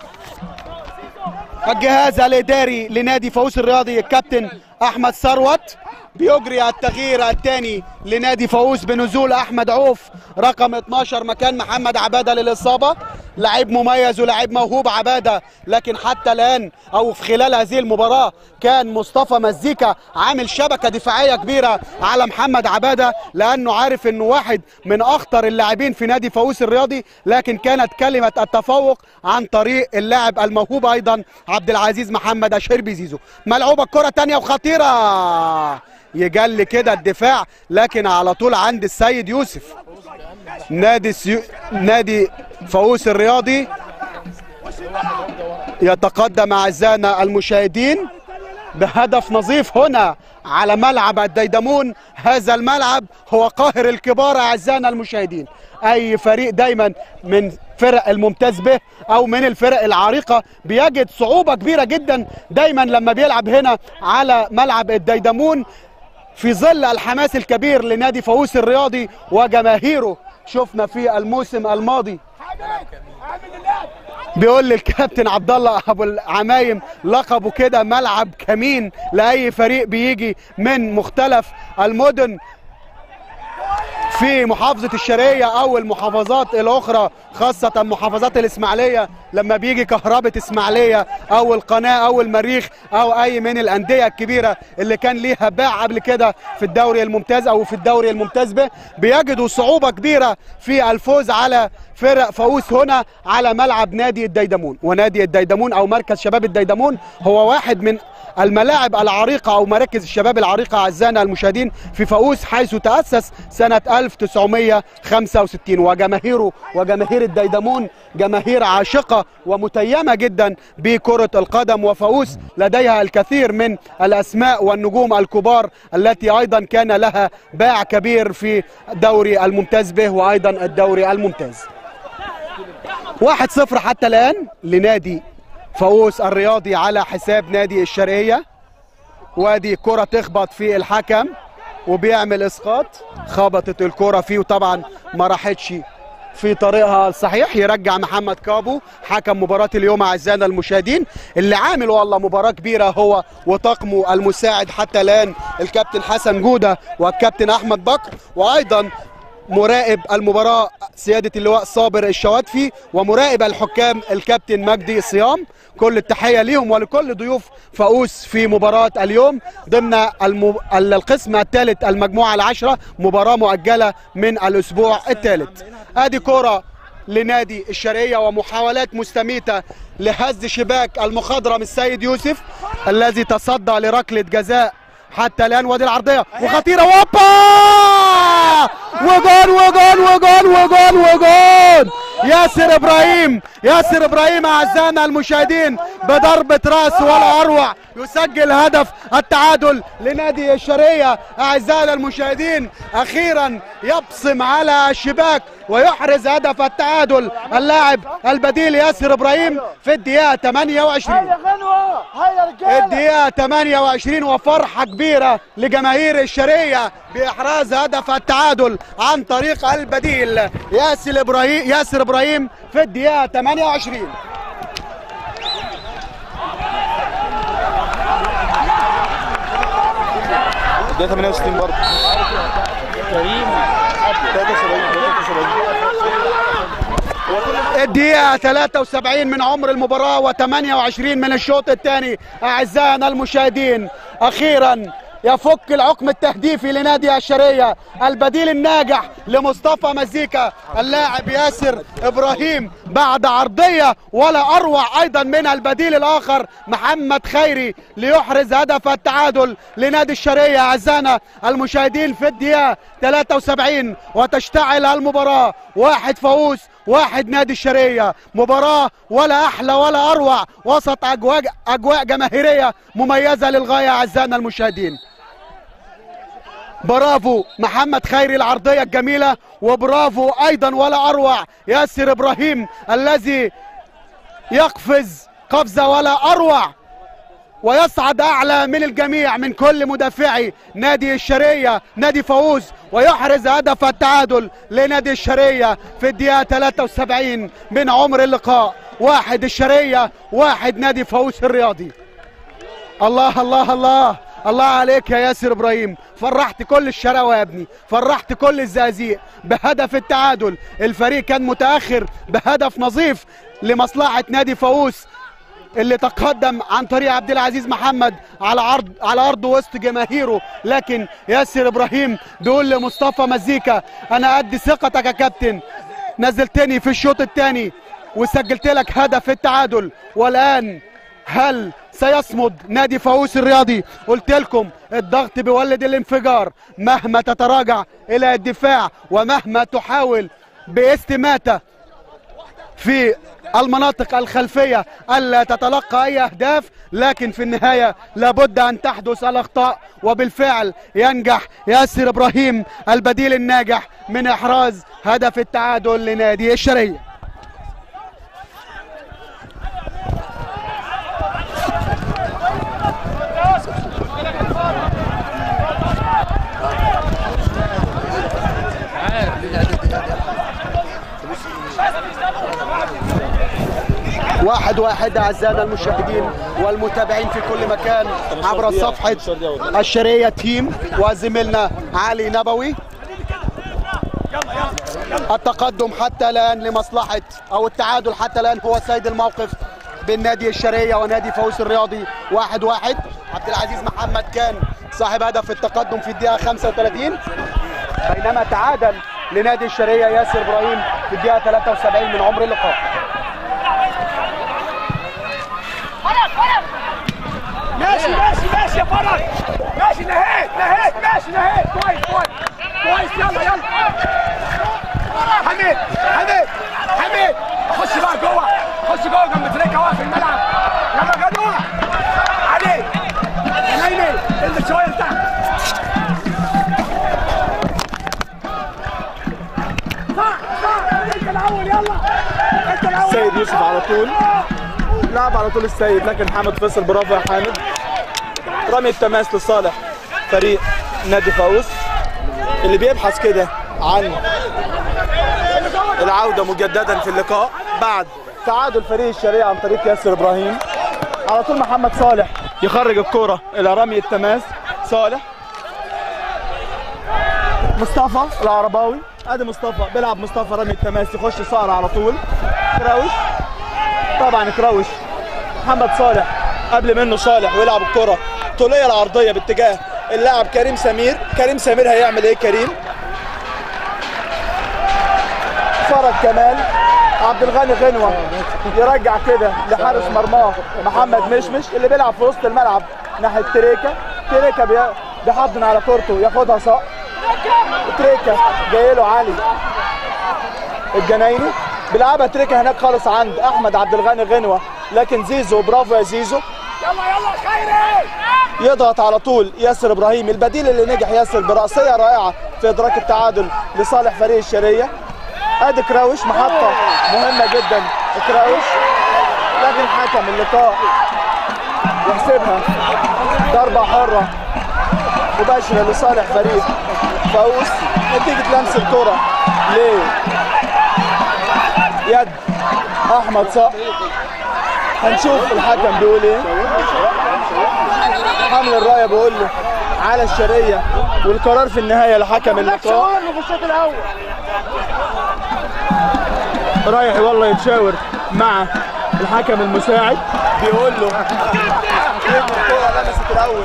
الجهاز الاداري لنادي فاووس الرياضي الكابتن احمد ثروت بيجري التغيير الثاني لنادي فاووس بنزول احمد عوف رقم 12 مكان محمد عباده للاصابه لعيب مميز ولعيب موهوب عباده لكن حتى الان او في خلال هذه المباراه كان مصطفى مزيكا عامل شبكه دفاعيه كبيره على محمد عباده لانه عارف انه واحد من اخطر اللاعبين في نادي فاووس الرياضي لكن كانت كلمه التفوق عن طريق اللاعب الموهوب ايضا عبد العزيز محمد اشربي زيزو ملعوبه الكره ثانيه وخطيره يجل كده الدفاع لكن على طول عند السيد يوسف نادي سيو... نادي فاووس الرياضي يتقدم اعزائنا المشاهدين بهدف نظيف هنا على ملعب الديدمون هذا الملعب هو قاهر الكبار اعزائنا المشاهدين اي فريق دايما من فرق الممتاز به او من الفرق العريقه بيجد صعوبه كبيره جدا دايما لما بيلعب هنا على ملعب الديدمون في ظل الحماس الكبير لنادي فاووس الرياضي وجماهيره شفنا في الموسم الماضي بيقول لي الكابتن عبد الله ابو العمايم لقبه كده ملعب كمين لاي فريق بيجي من مختلف المدن في محافظة الشرقية أو المحافظات الأخرى خاصة محافظات الإسماعيلية لما بيجي كهربة إسماعيلية أو القناة أو المريخ أو أي من الأندية الكبيرة اللي كان ليها باع قبل كده في الدوري الممتاز أو في الدوري الممتاز به بيجدوا صعوبة كبيرة في الفوز على فرق فاووس هنا على ملعب نادي الديدمون ونادي الديدمون أو مركز شباب الديدمون هو واحد من الملاعب العريقة أو مراكز الشباب العريقة أعزائنا المشاهدين في فاووس حيث تأسس سنة 1965 وجماهيره وجماهير الديدمون جماهير عاشقة خبره ومتيمه جدا بكره القدم وفؤوس لديها الكثير من الاسماء والنجوم الكبار التي ايضا كان لها باع كبير في دوري الممتاز به وايضا الدوري الممتاز واحد صفر حتى الآن لنادي فؤوس الرياضي على حساب نادي الشرقية وادي كرة تخبط في الحكم وبيعمل اسقاط خبطت الكرة فيه وطبعا ما راحتش في طريقها الصحيح يرجع محمد كابو حكم مباراة اليوم أعزائنا المشاهدين اللي عامل والله مباراة كبيرة هو وطاقمه المساعد حتى الآن الكابتن حسن جودة والكابتن أحمد بكر وأيضا مراقب المباراة سيادة اللواء صابر الشواتفي ومراقب الحكام الكابتن مجدي صيام كل التحية ليهم ولكل ضيوف فؤوس في مباراة اليوم ضمن الم... القسم الثالث المجموعة العشرة مباراة مؤجلة من الأسبوع الثالث ادي كرة لنادي الشرقية ومحاولات مستميتة لهز شباك المخضرم السيد يوسف الذي تصدى لركلة جزاء حتى الان وادي العرضيه وخطيره وابا وجون وجون وجون وجون وجون ياسر ابراهيم ياسر ابراهيم اعزائنا المشاهدين بضربه راس ولا اروع يسجل هدف التعادل لنادي الشرقيه اعزائنا المشاهدين اخيرا يبصم على الشباك ويحرز هدف التعادل اللاعب البديل ياسر ابراهيم في الدقيقه 28 الدقيقة 28 وفرحة كبيرة لجماهير الشرقية بإحراز هدف التعادل عن طريق البديل ياسر إبراهيم ياسر إبراهيم في الدقيقة 28 ده 68 برضه كريم 73 الدقيقة 73 من عمر المباراة و28 من الشوط الثاني أعزائنا المشاهدين أخيرا يفك العقم التهديفي لنادي الشرقية البديل الناجح لمصطفى مزيكا اللاعب ياسر إبراهيم بعد عرضية ولا أروع أيضا من البديل الآخر محمد خيري ليحرز هدف التعادل لنادي الشرقية أعزائنا المشاهدين في الدقيقة 73 وتشتعل المباراة واحد فوز واحد نادي الشرقية مباراة ولا أحلى ولا أروع وسط أجواء, أجواء جماهيرية مميزة للغاية أعزائنا المشاهدين برافو محمد خيري العرضية الجميلة وبرافو أيضا ولا أروع ياسر إبراهيم الذي يقفز قفزة ولا أروع ويصعد أعلى من الجميع من كل مدافعي نادي الشرقية نادي فوز ويحرز هدف التعادل لنادي الشرقية في الدقيقة 73 من عمر اللقاء واحد الشرقية واحد نادي فوز الرياضي الله الله الله الله عليك يا ياسر ابراهيم فرحت كل الشراوة يا ابني فرحت كل الزقازيق بهدف التعادل الفريق كان متاخر بهدف نظيف لمصلحه نادي فاووس اللي تقدم عن طريق عبد العزيز محمد على عرض على ارض وسط جماهيره لكن ياسر ابراهيم بيقول لمصطفى مزيكا انا قد ثقتك يا كابتن نزلتني في الشوط الثاني وسجلت لك هدف التعادل والان هل سيصمد نادي فاووس الرياضي قلت لكم الضغط بيولد الانفجار مهما تتراجع الى الدفاع ومهما تحاول باستماته في المناطق الخلفية ألا تتلقى أي أهداف لكن في النهاية لابد أن تحدث الأخطاء وبالفعل ينجح ياسر إبراهيم البديل الناجح من إحراز هدف التعادل لنادي الشرقية واحد واحد أعزائنا المشاهدين والمتابعين في كل مكان عبر صفحة الشرقية تيم وزميلنا علي نبوي التقدم حتى الآن لمصلحة أو التعادل حتى الآن هو سيد الموقف بين نادي الشرقية ونادي فوز الرياضي واحد واحد عبد العزيز محمد كان صاحب هدف التقدم في الدقيقة 35 بينما تعادل لنادي الشرقية ياسر إبراهيم في الدقيقة 73 من عمر اللقاء ماشي ماشي ماشي يا فرج ماشي نهيت نهيت ماشي نهيت كويس كويس كويس يلا يلا حميد حميد حميد خش بقى جوه خش جوه جنب تريكا واقف في الملعب يلا جدع علي يا نايمي انزل شويه لتحت صح صح انت الاول يلا انت الاول السيد يوسف على طول لعب على طول السيد لكن حامد فصل برافو يا حامد رمي التماس لصالح فريق نادي فاوس اللي بيبحث كده عن العودة مجددا في اللقاء بعد تعادل فريق الشرقية عن طريق ياسر ابراهيم على طول محمد صالح يخرج الكرة الى رمي التماس صالح مصطفى العرباوي ادي مصطفى بيلعب مصطفى رمي التماس يخش صقر على طول كراوش طبعا كراوش محمد صالح قبل منه صالح ويلعب الكرة طولية العرضية باتجاه اللاعب كريم سمير كريم سمير هيعمل ايه كريم فرج كمال عبد الغني غنوة يرجع كده لحارس مرماه محمد مشمش اللي بيلعب في وسط الملعب ناحية تريكا تريكا بي- بيحضن على كورته ياخدها صق تريكا جاي له علي الجنايني بيلعبها تريكا هناك خالص عند احمد عبد الغني غنوة لكن زيزو برافو يا زيزو يلا يلا خيري يضغط على طول ياسر ابراهيم البديل اللي نجح ياسر براسيه رائعه في ادراك التعادل لصالح فريق الشرقيه ادي كراوش محطه مهمه جدا كراوش لكن حكم اللقاء يحسبها ضربه حره مباشره لصالح فريق فوز نتيجه لمس الكره ل يد احمد صقر هنشوف الحكم بيقول ايه حامل الرايه بيقول له على الشرقيه والقرار في النهايه لحكم اللقاء في الشوط الاول رايح والله يتشاور مع الحكم المساعد بيقول له إيه الكرة لمست الاول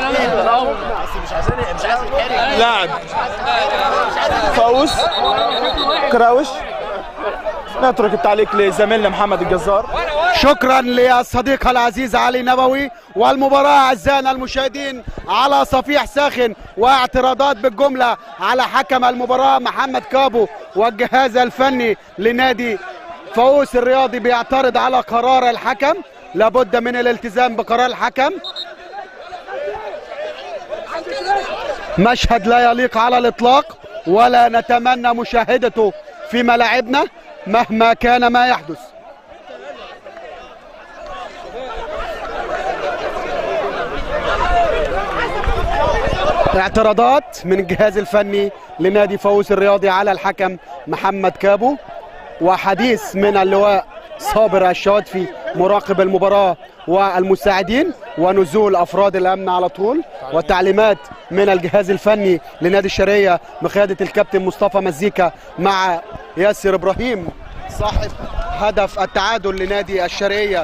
لاعب فوز كراوش نترك التعليق لزميلنا محمد الجزار شكرا للصديق العزيز علي نبوي والمباراة أعزائنا المشاهدين على صفيح ساخن واعتراضات بالجملة على حكم المباراة محمد كابو والجهاز الفني لنادي فوز الرياضي بيعترض على قرار الحكم لابد من الالتزام بقرار الحكم مشهد لا يليق على الإطلاق ولا نتمنى مشاهدته في ملاعبنا مهما كان ما يحدث اعتراضات من الجهاز الفني لنادي فوز الرياضي على الحكم محمد كابو وحديث من اللواء صابر الشواتفي مراقب المباراة والمساعدين ونزول أفراد الأمن على طول وتعليمات من الجهاز الفني لنادي الشرقية بقيادة الكابتن مصطفى مزيكا مع ياسر إبراهيم صاحب هدف التعادل لنادي الشرقية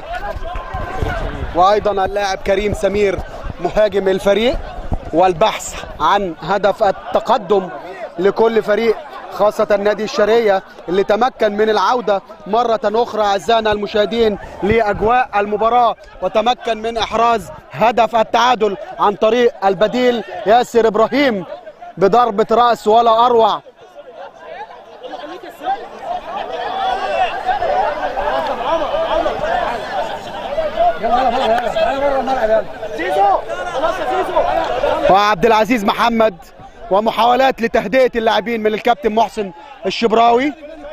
وايضا اللاعب كريم سمير مهاجم الفريق والبحث عن هدف التقدم لكل فريق خاصة النادي الشرقية اللي تمكن من العودة مرة أخرى أعزائنا المشاهدين لأجواء المباراة وتمكن من إحراز هدف التعادل عن طريق البديل ياسر إبراهيم بضربة رأس ولا أروع وعبد العزيز محمد ومحاولات لتهدئة اللاعبين من الكابتن محسن الشبراوي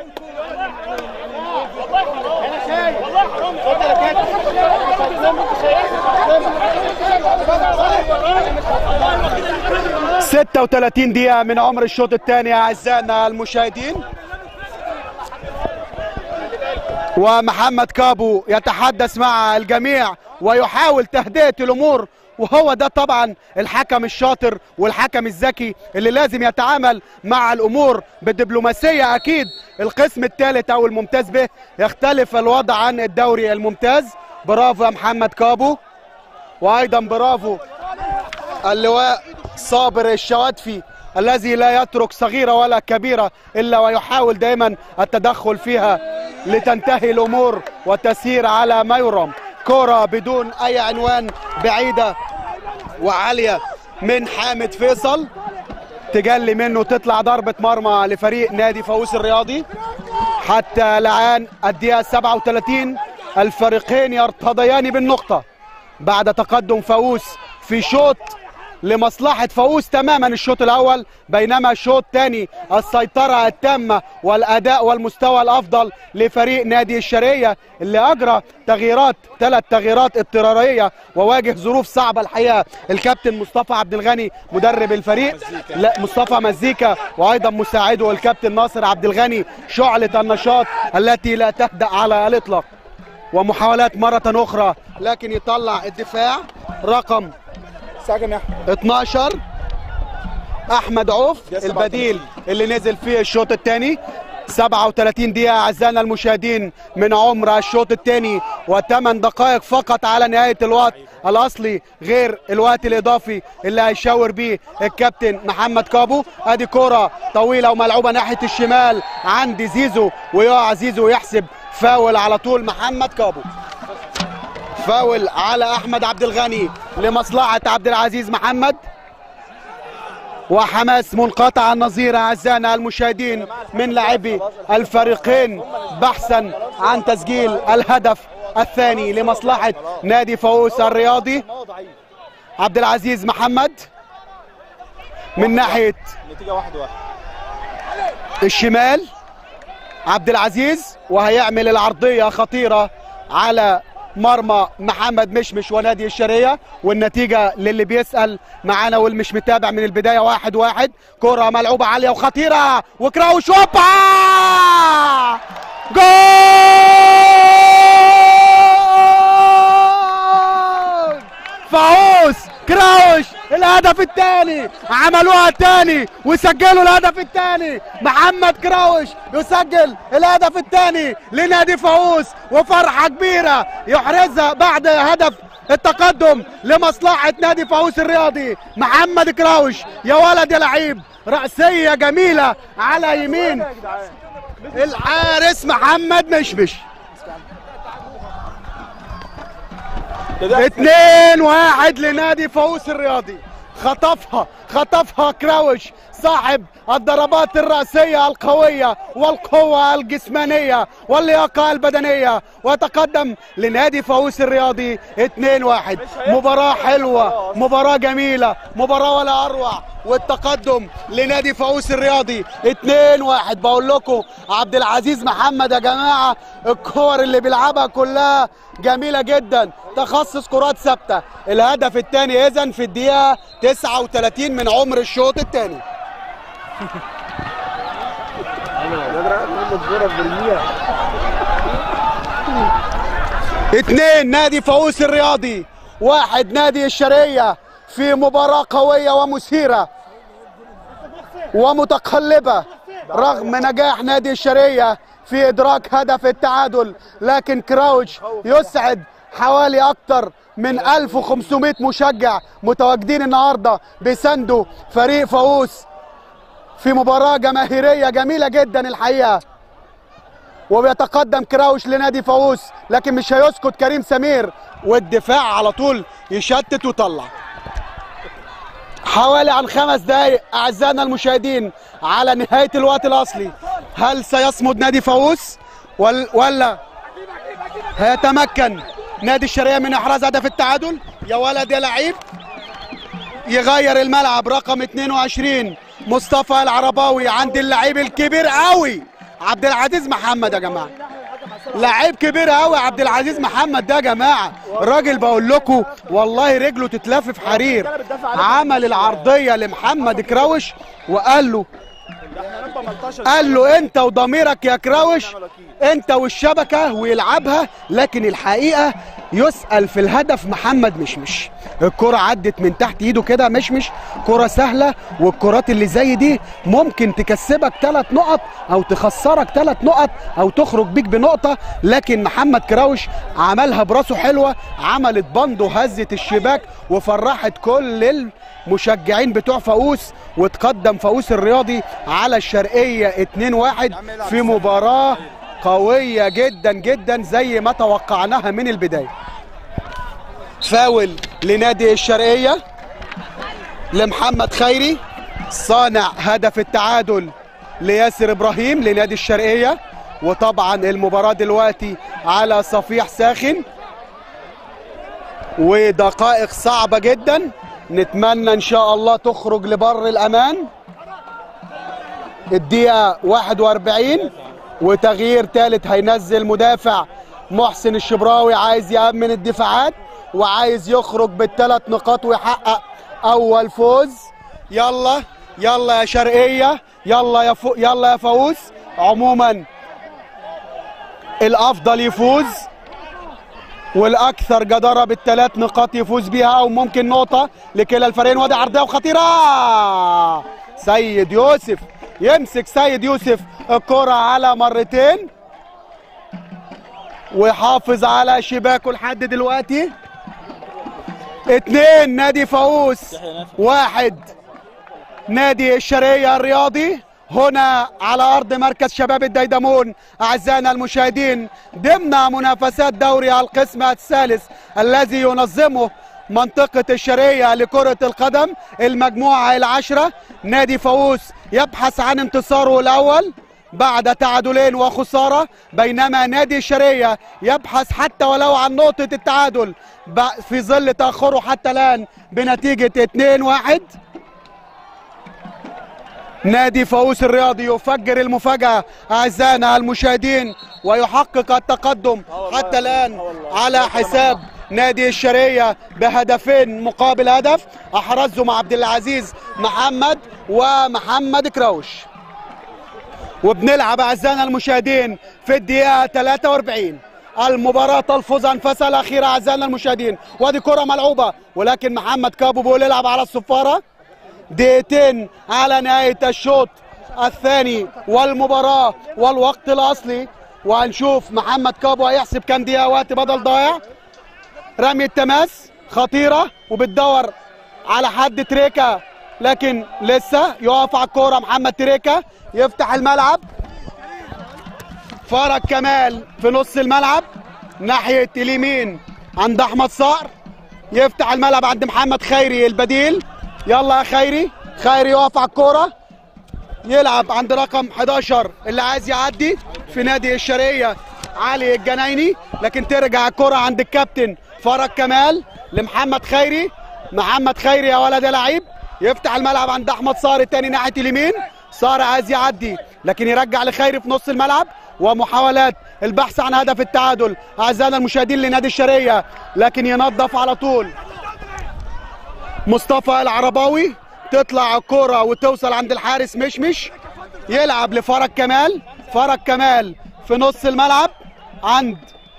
ستة وثلاثين دقيقة من عمر الشوط الثاني أعزائنا المشاهدين ومحمد كابو يتحدث مع الجميع ويحاول تهدئة الأمور وهو ده طبعا الحكم الشاطر والحكم الذكي اللي لازم يتعامل مع الأمور بدبلوماسية أكيد القسم الثالث أو الممتاز به يختلف الوضع عن الدوري الممتاز برافو يا محمد كابو وأيضا برافو اللواء صابر الشواتفي الذي لا يترك صغيرة ولا كبيرة إلا ويحاول دائما التدخل فيها لتنتهي الأمور وتسير على ما يرام كرة بدون أي عنوان بعيدة وعالية من حامد فيصل تجلي منه تطلع ضربة مرمى لفريق نادي فوز الرياضي حتى الآن الدقيقة 37 الفريقين يرتضيان بالنقطة بعد تقدم فاووس في شوط لمصلحة فاووس تماما الشوط الأول بينما الشوط الثاني السيطرة التامة والأداء والمستوى الأفضل لفريق نادي الشرقية اللي أجرى تغييرات ثلاث تغييرات اضطرارية وواجه ظروف صعبة الحقيقة الكابتن مصطفى عبد الغني مدرب الفريق لا مصطفى مزيكا وأيضا مساعده الكابتن ناصر عبد الغني شعلة النشاط التي لا تهدأ على الإطلاق ومحاولات مرة أخرى لكن يطلع الدفاع رقم ساكن يا احمد 12 احمد عوف ده البديل اللي نزل فيه الشوط الثاني 37 دقيقة أعزائنا المشاهدين من عمر الشوط الثاني وثمان دقائق فقط على نهاية الوقت الأصلي غير الوقت الإضافي اللي هيشاور بيه الكابتن محمد كابو أدي كرة طويلة وملعوبة ناحية الشمال عند زيزو ويقع زيزو ويحسب فاول على طول محمد كابو فاول على احمد عبد الغني لمصلحه عبد العزيز محمد وحماس منقطع النظير اعزائنا المشاهدين من لاعبي الفريقين بحثا عن تسجيل الهدف الثاني لمصلحه نادي فاووس الرياضي عبد العزيز محمد من ناحيه النتيجه واحد واحد الشمال عبد العزيز وهيعمل العرضية خطيرة على مرمى محمد مشمش ونادي الشرقية والنتيجة للي بيسأل معانا واللي مش متابع من البداية واحد واحد كرة ملعوبة عالية وخطيرة وكراوش هوبا جول فاوس كراوش الهدف الثاني عملوها تاني وسجلوا الهدف الثاني محمد كراوش يسجل الهدف الثاني لنادي فاووس وفرحة كبيرة يحرزها بعد هدف التقدم لمصلحة نادي فاووس الرياضي محمد كراوش يا ولد يا لعيب رأسية جميلة على يمين الحارس محمد مشمش اتنين واحد لنادي فاووس الرياضي خطفها خطفها كراوش صاحب الضربات الرأسية القوية والقوة الجسمانية واللياقة البدنية وتقدم لنادي فاووس الرياضي 2-1 مباراة حلوة مباراة جميلة مباراة ولا أروع والتقدم لنادي فاووس الرياضي 2-1 بقول لكم عبد العزيز محمد يا جماعة الكور اللي بيلعبها كلها جميلة جدا تخصص كرات ثابتة الهدف الثاني إذا في الدقيقة 39 من عمر الشوط الثاني اثنين نادي فاووس الرياضي واحد نادي الشرقية في مباراة قوية ومثيرة ومتقلبة رغم نجاح نادي الشرقية في إدراك هدف التعادل لكن كراوتش يسعد حوالي أكثر من 1500 مشجع متواجدين النهاردة بيساندوا فريق فاووس في مباراة جماهيرية جميلة جدا الحقيقة وبيتقدم كراوش لنادي فاووس لكن مش هيسكت كريم سمير والدفاع على طول يشتت ويطلع حوالي عن خمس دقايق اعزائنا المشاهدين على نهايه الوقت الاصلي هل سيصمد نادي فاووس ولا ولا هيتمكن نادي الشرقيه من احراز هدف التعادل يا ولد يا لعيب يغير الملعب رقم 22 مصطفى العرباوي عند اللعيب الكبير قوي عبد العزيز محمد يا جماعه لعيب كبير قوي عبد العزيز محمد ده يا جماعه راجل بقول لكم والله رجله تتلف في حرير عمل العرضيه لمحمد كراوش وقال له قال له انت وضميرك يا كراوش انت والشبكه ويلعبها لكن الحقيقه يسال في الهدف محمد مشمش الكره عدت من تحت ايده كده مشمش كره سهله والكرات اللي زي دي ممكن تكسبك ثلاث نقط او تخسرك ثلاث نقط او تخرج بيك بنقطه لكن محمد كراوش عملها براسه حلوه عملت بندو هزت الشباك وفرحت كل المشجعين بتوع فاقوس وتقدم فاقوس الرياضي على الشرقيه 2-1 في مباراه قويه جدا جدا زي ما توقعناها من البدايه فاول لنادي الشرقيه لمحمد خيري صانع هدف التعادل لياسر ابراهيم لنادي الشرقيه وطبعا المباراة دلوقتي على صفيح ساخن ودقائق صعبة جدا نتمنى ان شاء الله تخرج لبر الامان الدقيقة 41 وتغيير ثالث هينزل مدافع محسن الشبراوي عايز يأمن الدفاعات وعايز يخرج بالثلاث نقاط ويحقق أول فوز يلا يلا يا شرقية يلا يا فو يلا يا فوز عموما الأفضل يفوز والأكثر جدارة بالثلاث نقاط يفوز بيها أو ممكن نقطة لكلا الفريقين وادي عرضية وخطيرة سيد يوسف يمسك سيد يوسف الكرة على مرتين ويحافظ على شباكه لحد دلوقتي اتنين نادي فاووس واحد نادي الشرقية الرياضي هنا على أرض مركز شباب الديدمون أعزائنا المشاهدين ضمن منافسات دوري القسم الثالث الذي ينظمه منطقة الشرقية لكرة القدم المجموعة العشرة نادي فاووس يبحث عن انتصاره الأول بعد تعادلين وخسارة بينما نادي الشرقية يبحث حتى ولو عن نقطة التعادل ب- في ظل تأخره حتى الآن بنتيجة 2-1 نادي فاووس الرياضي يفجر المفاجأة أعزائنا المشاهدين ويحقق التقدم حتى الآن على حساب نادي الشرقية بهدفين مقابل هدف أحرزهم عبد العزيز محمد ومحمد كراوش وبنلعب أعزائنا المشاهدين في الدقيقة 43 المباراة تلفظ أنفاسها الأخيرة أعزائنا المشاهدين وادي كرة ملعوبة ولكن محمد كابو بيقول يلعب على الصفارة دقيقتين على نهاية الشوط الثاني والمباراة والوقت الأصلي وهنشوف محمد كابو هيحسب كام دقيقة وقت بدل ضايع رمي التماس خطيرة وبتدور على حد تريكا لكن لسه يقف على الكورة محمد تريكا يفتح الملعب فرج كمال في نص الملعب ناحية اليمين عند أحمد صقر يفتح الملعب عند محمد خيري البديل يلا يا خيري خيري يقف على الكورة يلعب عند رقم 11 اللي عايز يعدي في نادي الشرقية علي الجنايني لكن ترجع الكرة عند الكابتن فرج كمال لمحمد خيري محمد خيري يا ولد يا لعيب يفتح الملعب عند احمد صار التاني ناحيه اليمين صار عايز يعدي لكن يرجع لخيري في نص الملعب ومحاولات البحث عن هدف التعادل اعزائنا المشاهدين لنادي الشرقيه لكن ينظف على طول مصطفى العرباوي تطلع الكرة وتوصل عند الحارس مشمش يلعب لفرج كمال فرج كمال في نص الملعب عند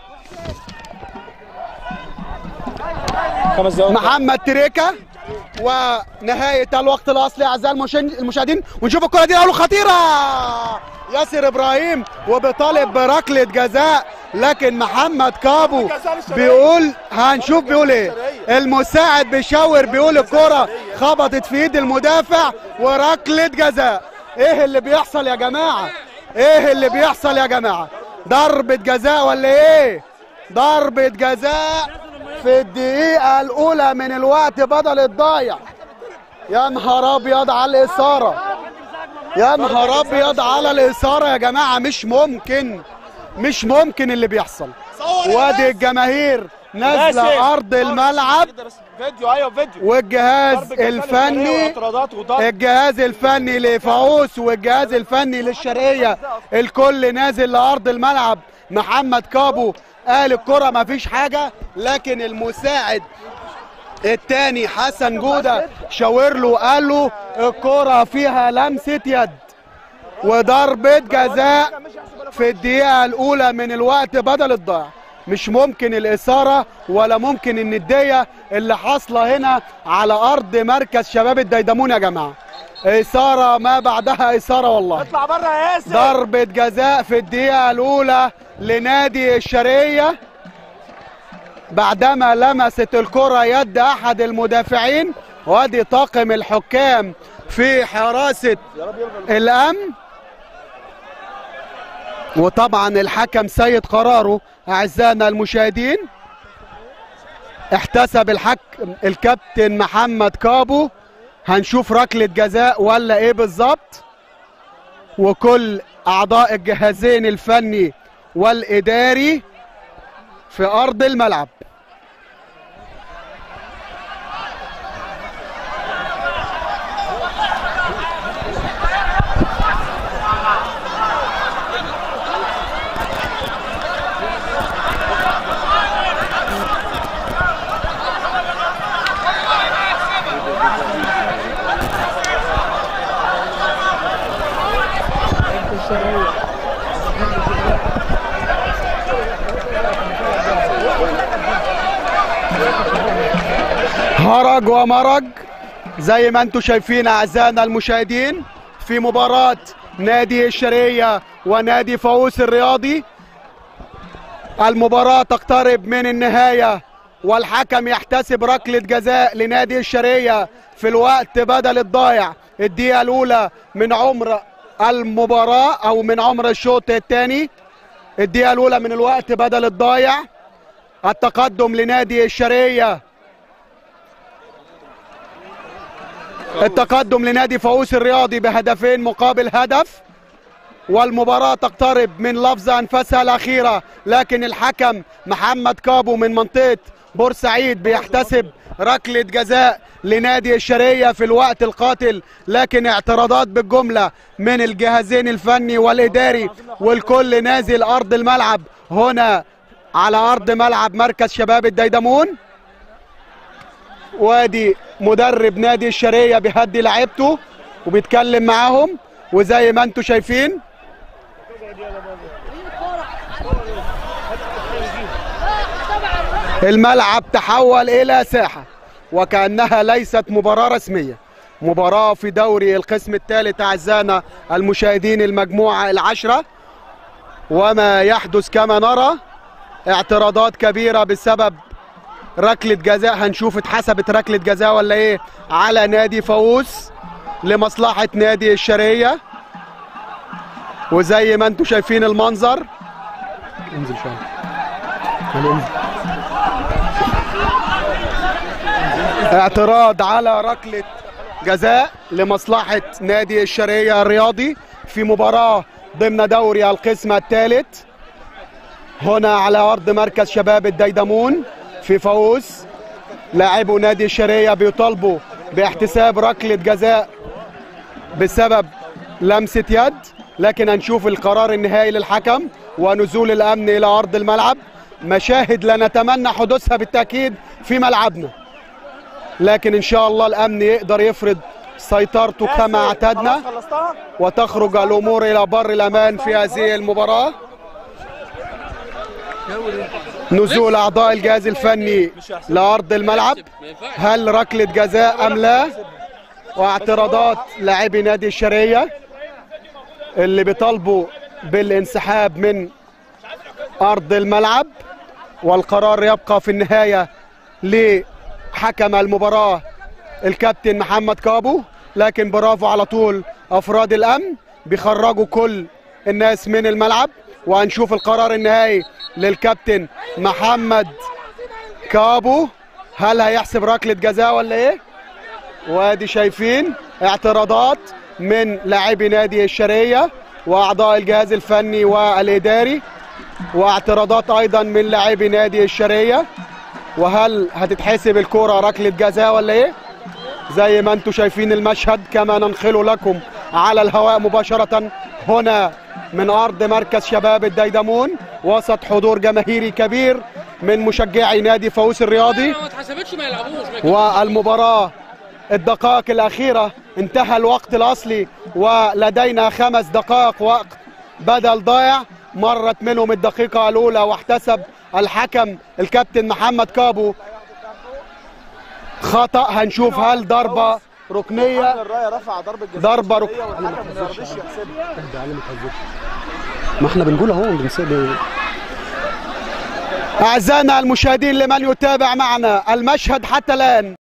خمس دقايق محمد تريكا ونهاية الوقت الأصلي أعزائي المشاهد- المشاهدين ونشوف الكرة دي أول خطيرة ياسر إبراهيم وبيطالب بركلة جزاء لكن محمد كابو بيقول هنشوف بيقول إيه المساعد بيشاور بيقول الكرة خبطت في إيد المدافع وركلة جزاء إيه اللي بيحصل يا جماعة إيه اللي بيحصل يا جماعة ضربة جزاء ولا إيه ضربة جزاء في الدقيقة الأولى من الوقت بدل الضايع يا نهار أبيض على الإثارة يا نهار أبيض على الإثارة يا جماعة مش ممكن مش ممكن اللي بيحصل وادي الجماهير نازلة أرض الملعب فيديو ايوه فيديو والجهاز ضرب جزاء الفني للشرقية واعتراضات وضرب الجهاز الفني لفاووس والجهاز الفني للشرقية الكل نازل لأرض الملعب محمد كابو قال الكرة ما فيش حاجة لكن المساعد التاني حسن جودة شاور له قال له الكرة فيها لمسة يد وضربة جزاء في الدقيقة الأولى من الوقت بدل الضيع مش ممكن الإثارة ولا ممكن الندية اللي حاصلة هنا على أرض مركز شباب الديدمون يا جماعة إثارة ما بعدها إثارة والله اطلع بره يا ياسر ضربة جزاء في الدقيقة الأولى لنادي الشرقية بعدما لمست الكرة يد أحد المدافعين وادي طاقم الحكام في حراسة الأمن وطبعا الحكم سيد قراره أعزائنا المشاهدين احتسب الحكم الكابتن محمد كابو هنشوف ركلة جزاء ولا ايه بالظبط وكل اعضاء الجهازين الفني والاداري في ارض الملعب هرج ومرج زي ما انتم شايفين اعزائنا المشاهدين في مباراة نادي الشرقية ونادي فاووس الرياضي المباراة تقترب من النهاية والحكم يحتسب ركلة جزاء لنادي الشرقية في الوقت بدل الضايع الدقيقة الأولى من عمر المباراة أو من عمر الشوط الثاني الدقيقة الأولى من الوقت بدل الضايع التقدم لنادي الشرقية التقدم لنادي فاووس الرياضي بهدفين مقابل هدف والمباراة تقترب من لفظ أنفاسها الأخيرة لكن الحكم محمد كابو من منطقة بورسعيد بيحتسب ركلة جزاء لنادي الشرقية في الوقت القاتل لكن اعتراضات بالجملة من الجهازين الفني والإداري والكل نازل أرض الملعب هنا على أرض ملعب مركز شباب الديدمون وادي مدرب نادي الشرقية بيهدي لعيبته وبيتكلم معاهم وزي ما انتم شايفين الملعب تحول الى ساحة وكأنها ليست مباراة رسمية مباراة في دوري القسم الثالث أعزائنا المشاهدين المجموعة العشرة وما يحدث كما نرى اعتراضات كبيرة بسبب ركلة جزاء هنشوف اتحسبت ركلة جزاء ولا ايه على نادي فاووس لمصلحة نادي الشرقية وزي ما انتم شايفين المنظر انزل شوية اعتراض على ركلة جزاء لمصلحة نادي الشرقية الرياضي في مباراة ضمن دوري القسم الثالث هنا على أرض مركز شباب الديدمون في فاووس لاعبو نادي الشرقية بيطالبوا باحتساب ركلة جزاء بسبب لمسة يد لكن هنشوف القرار النهائي للحكم ونزول الأمن إلى أرض الملعب مشاهد لا نتمنى حدوثها بالتأكيد في ملعبنا لكن إن شاء الله الأمن يقدر يفرض سيطرته كما اعتدنا وتخرج الأمور إلى بر الأمان في هذه المباراة نزول اعضاء الجهاز الفني لارض الملعب هل ركله جزاء ام لا واعتراضات لاعبي نادي الشرقيه اللي بيطالبوا بالانسحاب من ارض الملعب والقرار يبقى في النهايه لحكم المباراه الكابتن محمد كابو لكن برافو على طول افراد الامن بيخرجوا كل الناس من الملعب وهنشوف القرار النهائي للكابتن محمد كابو هل هيحسب ركله جزاء ولا ايه وادي شايفين اعتراضات من لاعبي نادي الشرقيه واعضاء الجهاز الفني والاداري واعتراضات ايضا من لاعبي نادي الشرقيه وهل هتتحسب الكره ركله جزاء ولا ايه زي ما انتم شايفين المشهد كما ننقله لكم على الهواء مباشره هنا من ارض مركز شباب الديدمون وسط حضور جماهيري كبير من مشجعي نادي فاووس الرياضي ما اتحسبتش ما يلعبوش والمباراة الدقائق الأخيرة انتهى الوقت الأصلي ولدينا خمس دقائق وقت بدل ضائع مرت منهم الدقيقة الأولى واحتسب الحكم الكابتن محمد كابو خطأ هنشوف هل ضربة ركنية الرايه رفع ضربه جزاء ضربة رك... الحكم ما يرضيش يحسبها ما احنا بنقول اهو بنسيب أعزائنا المشاهدين لمن يتابع معنا المشهد حتى الآن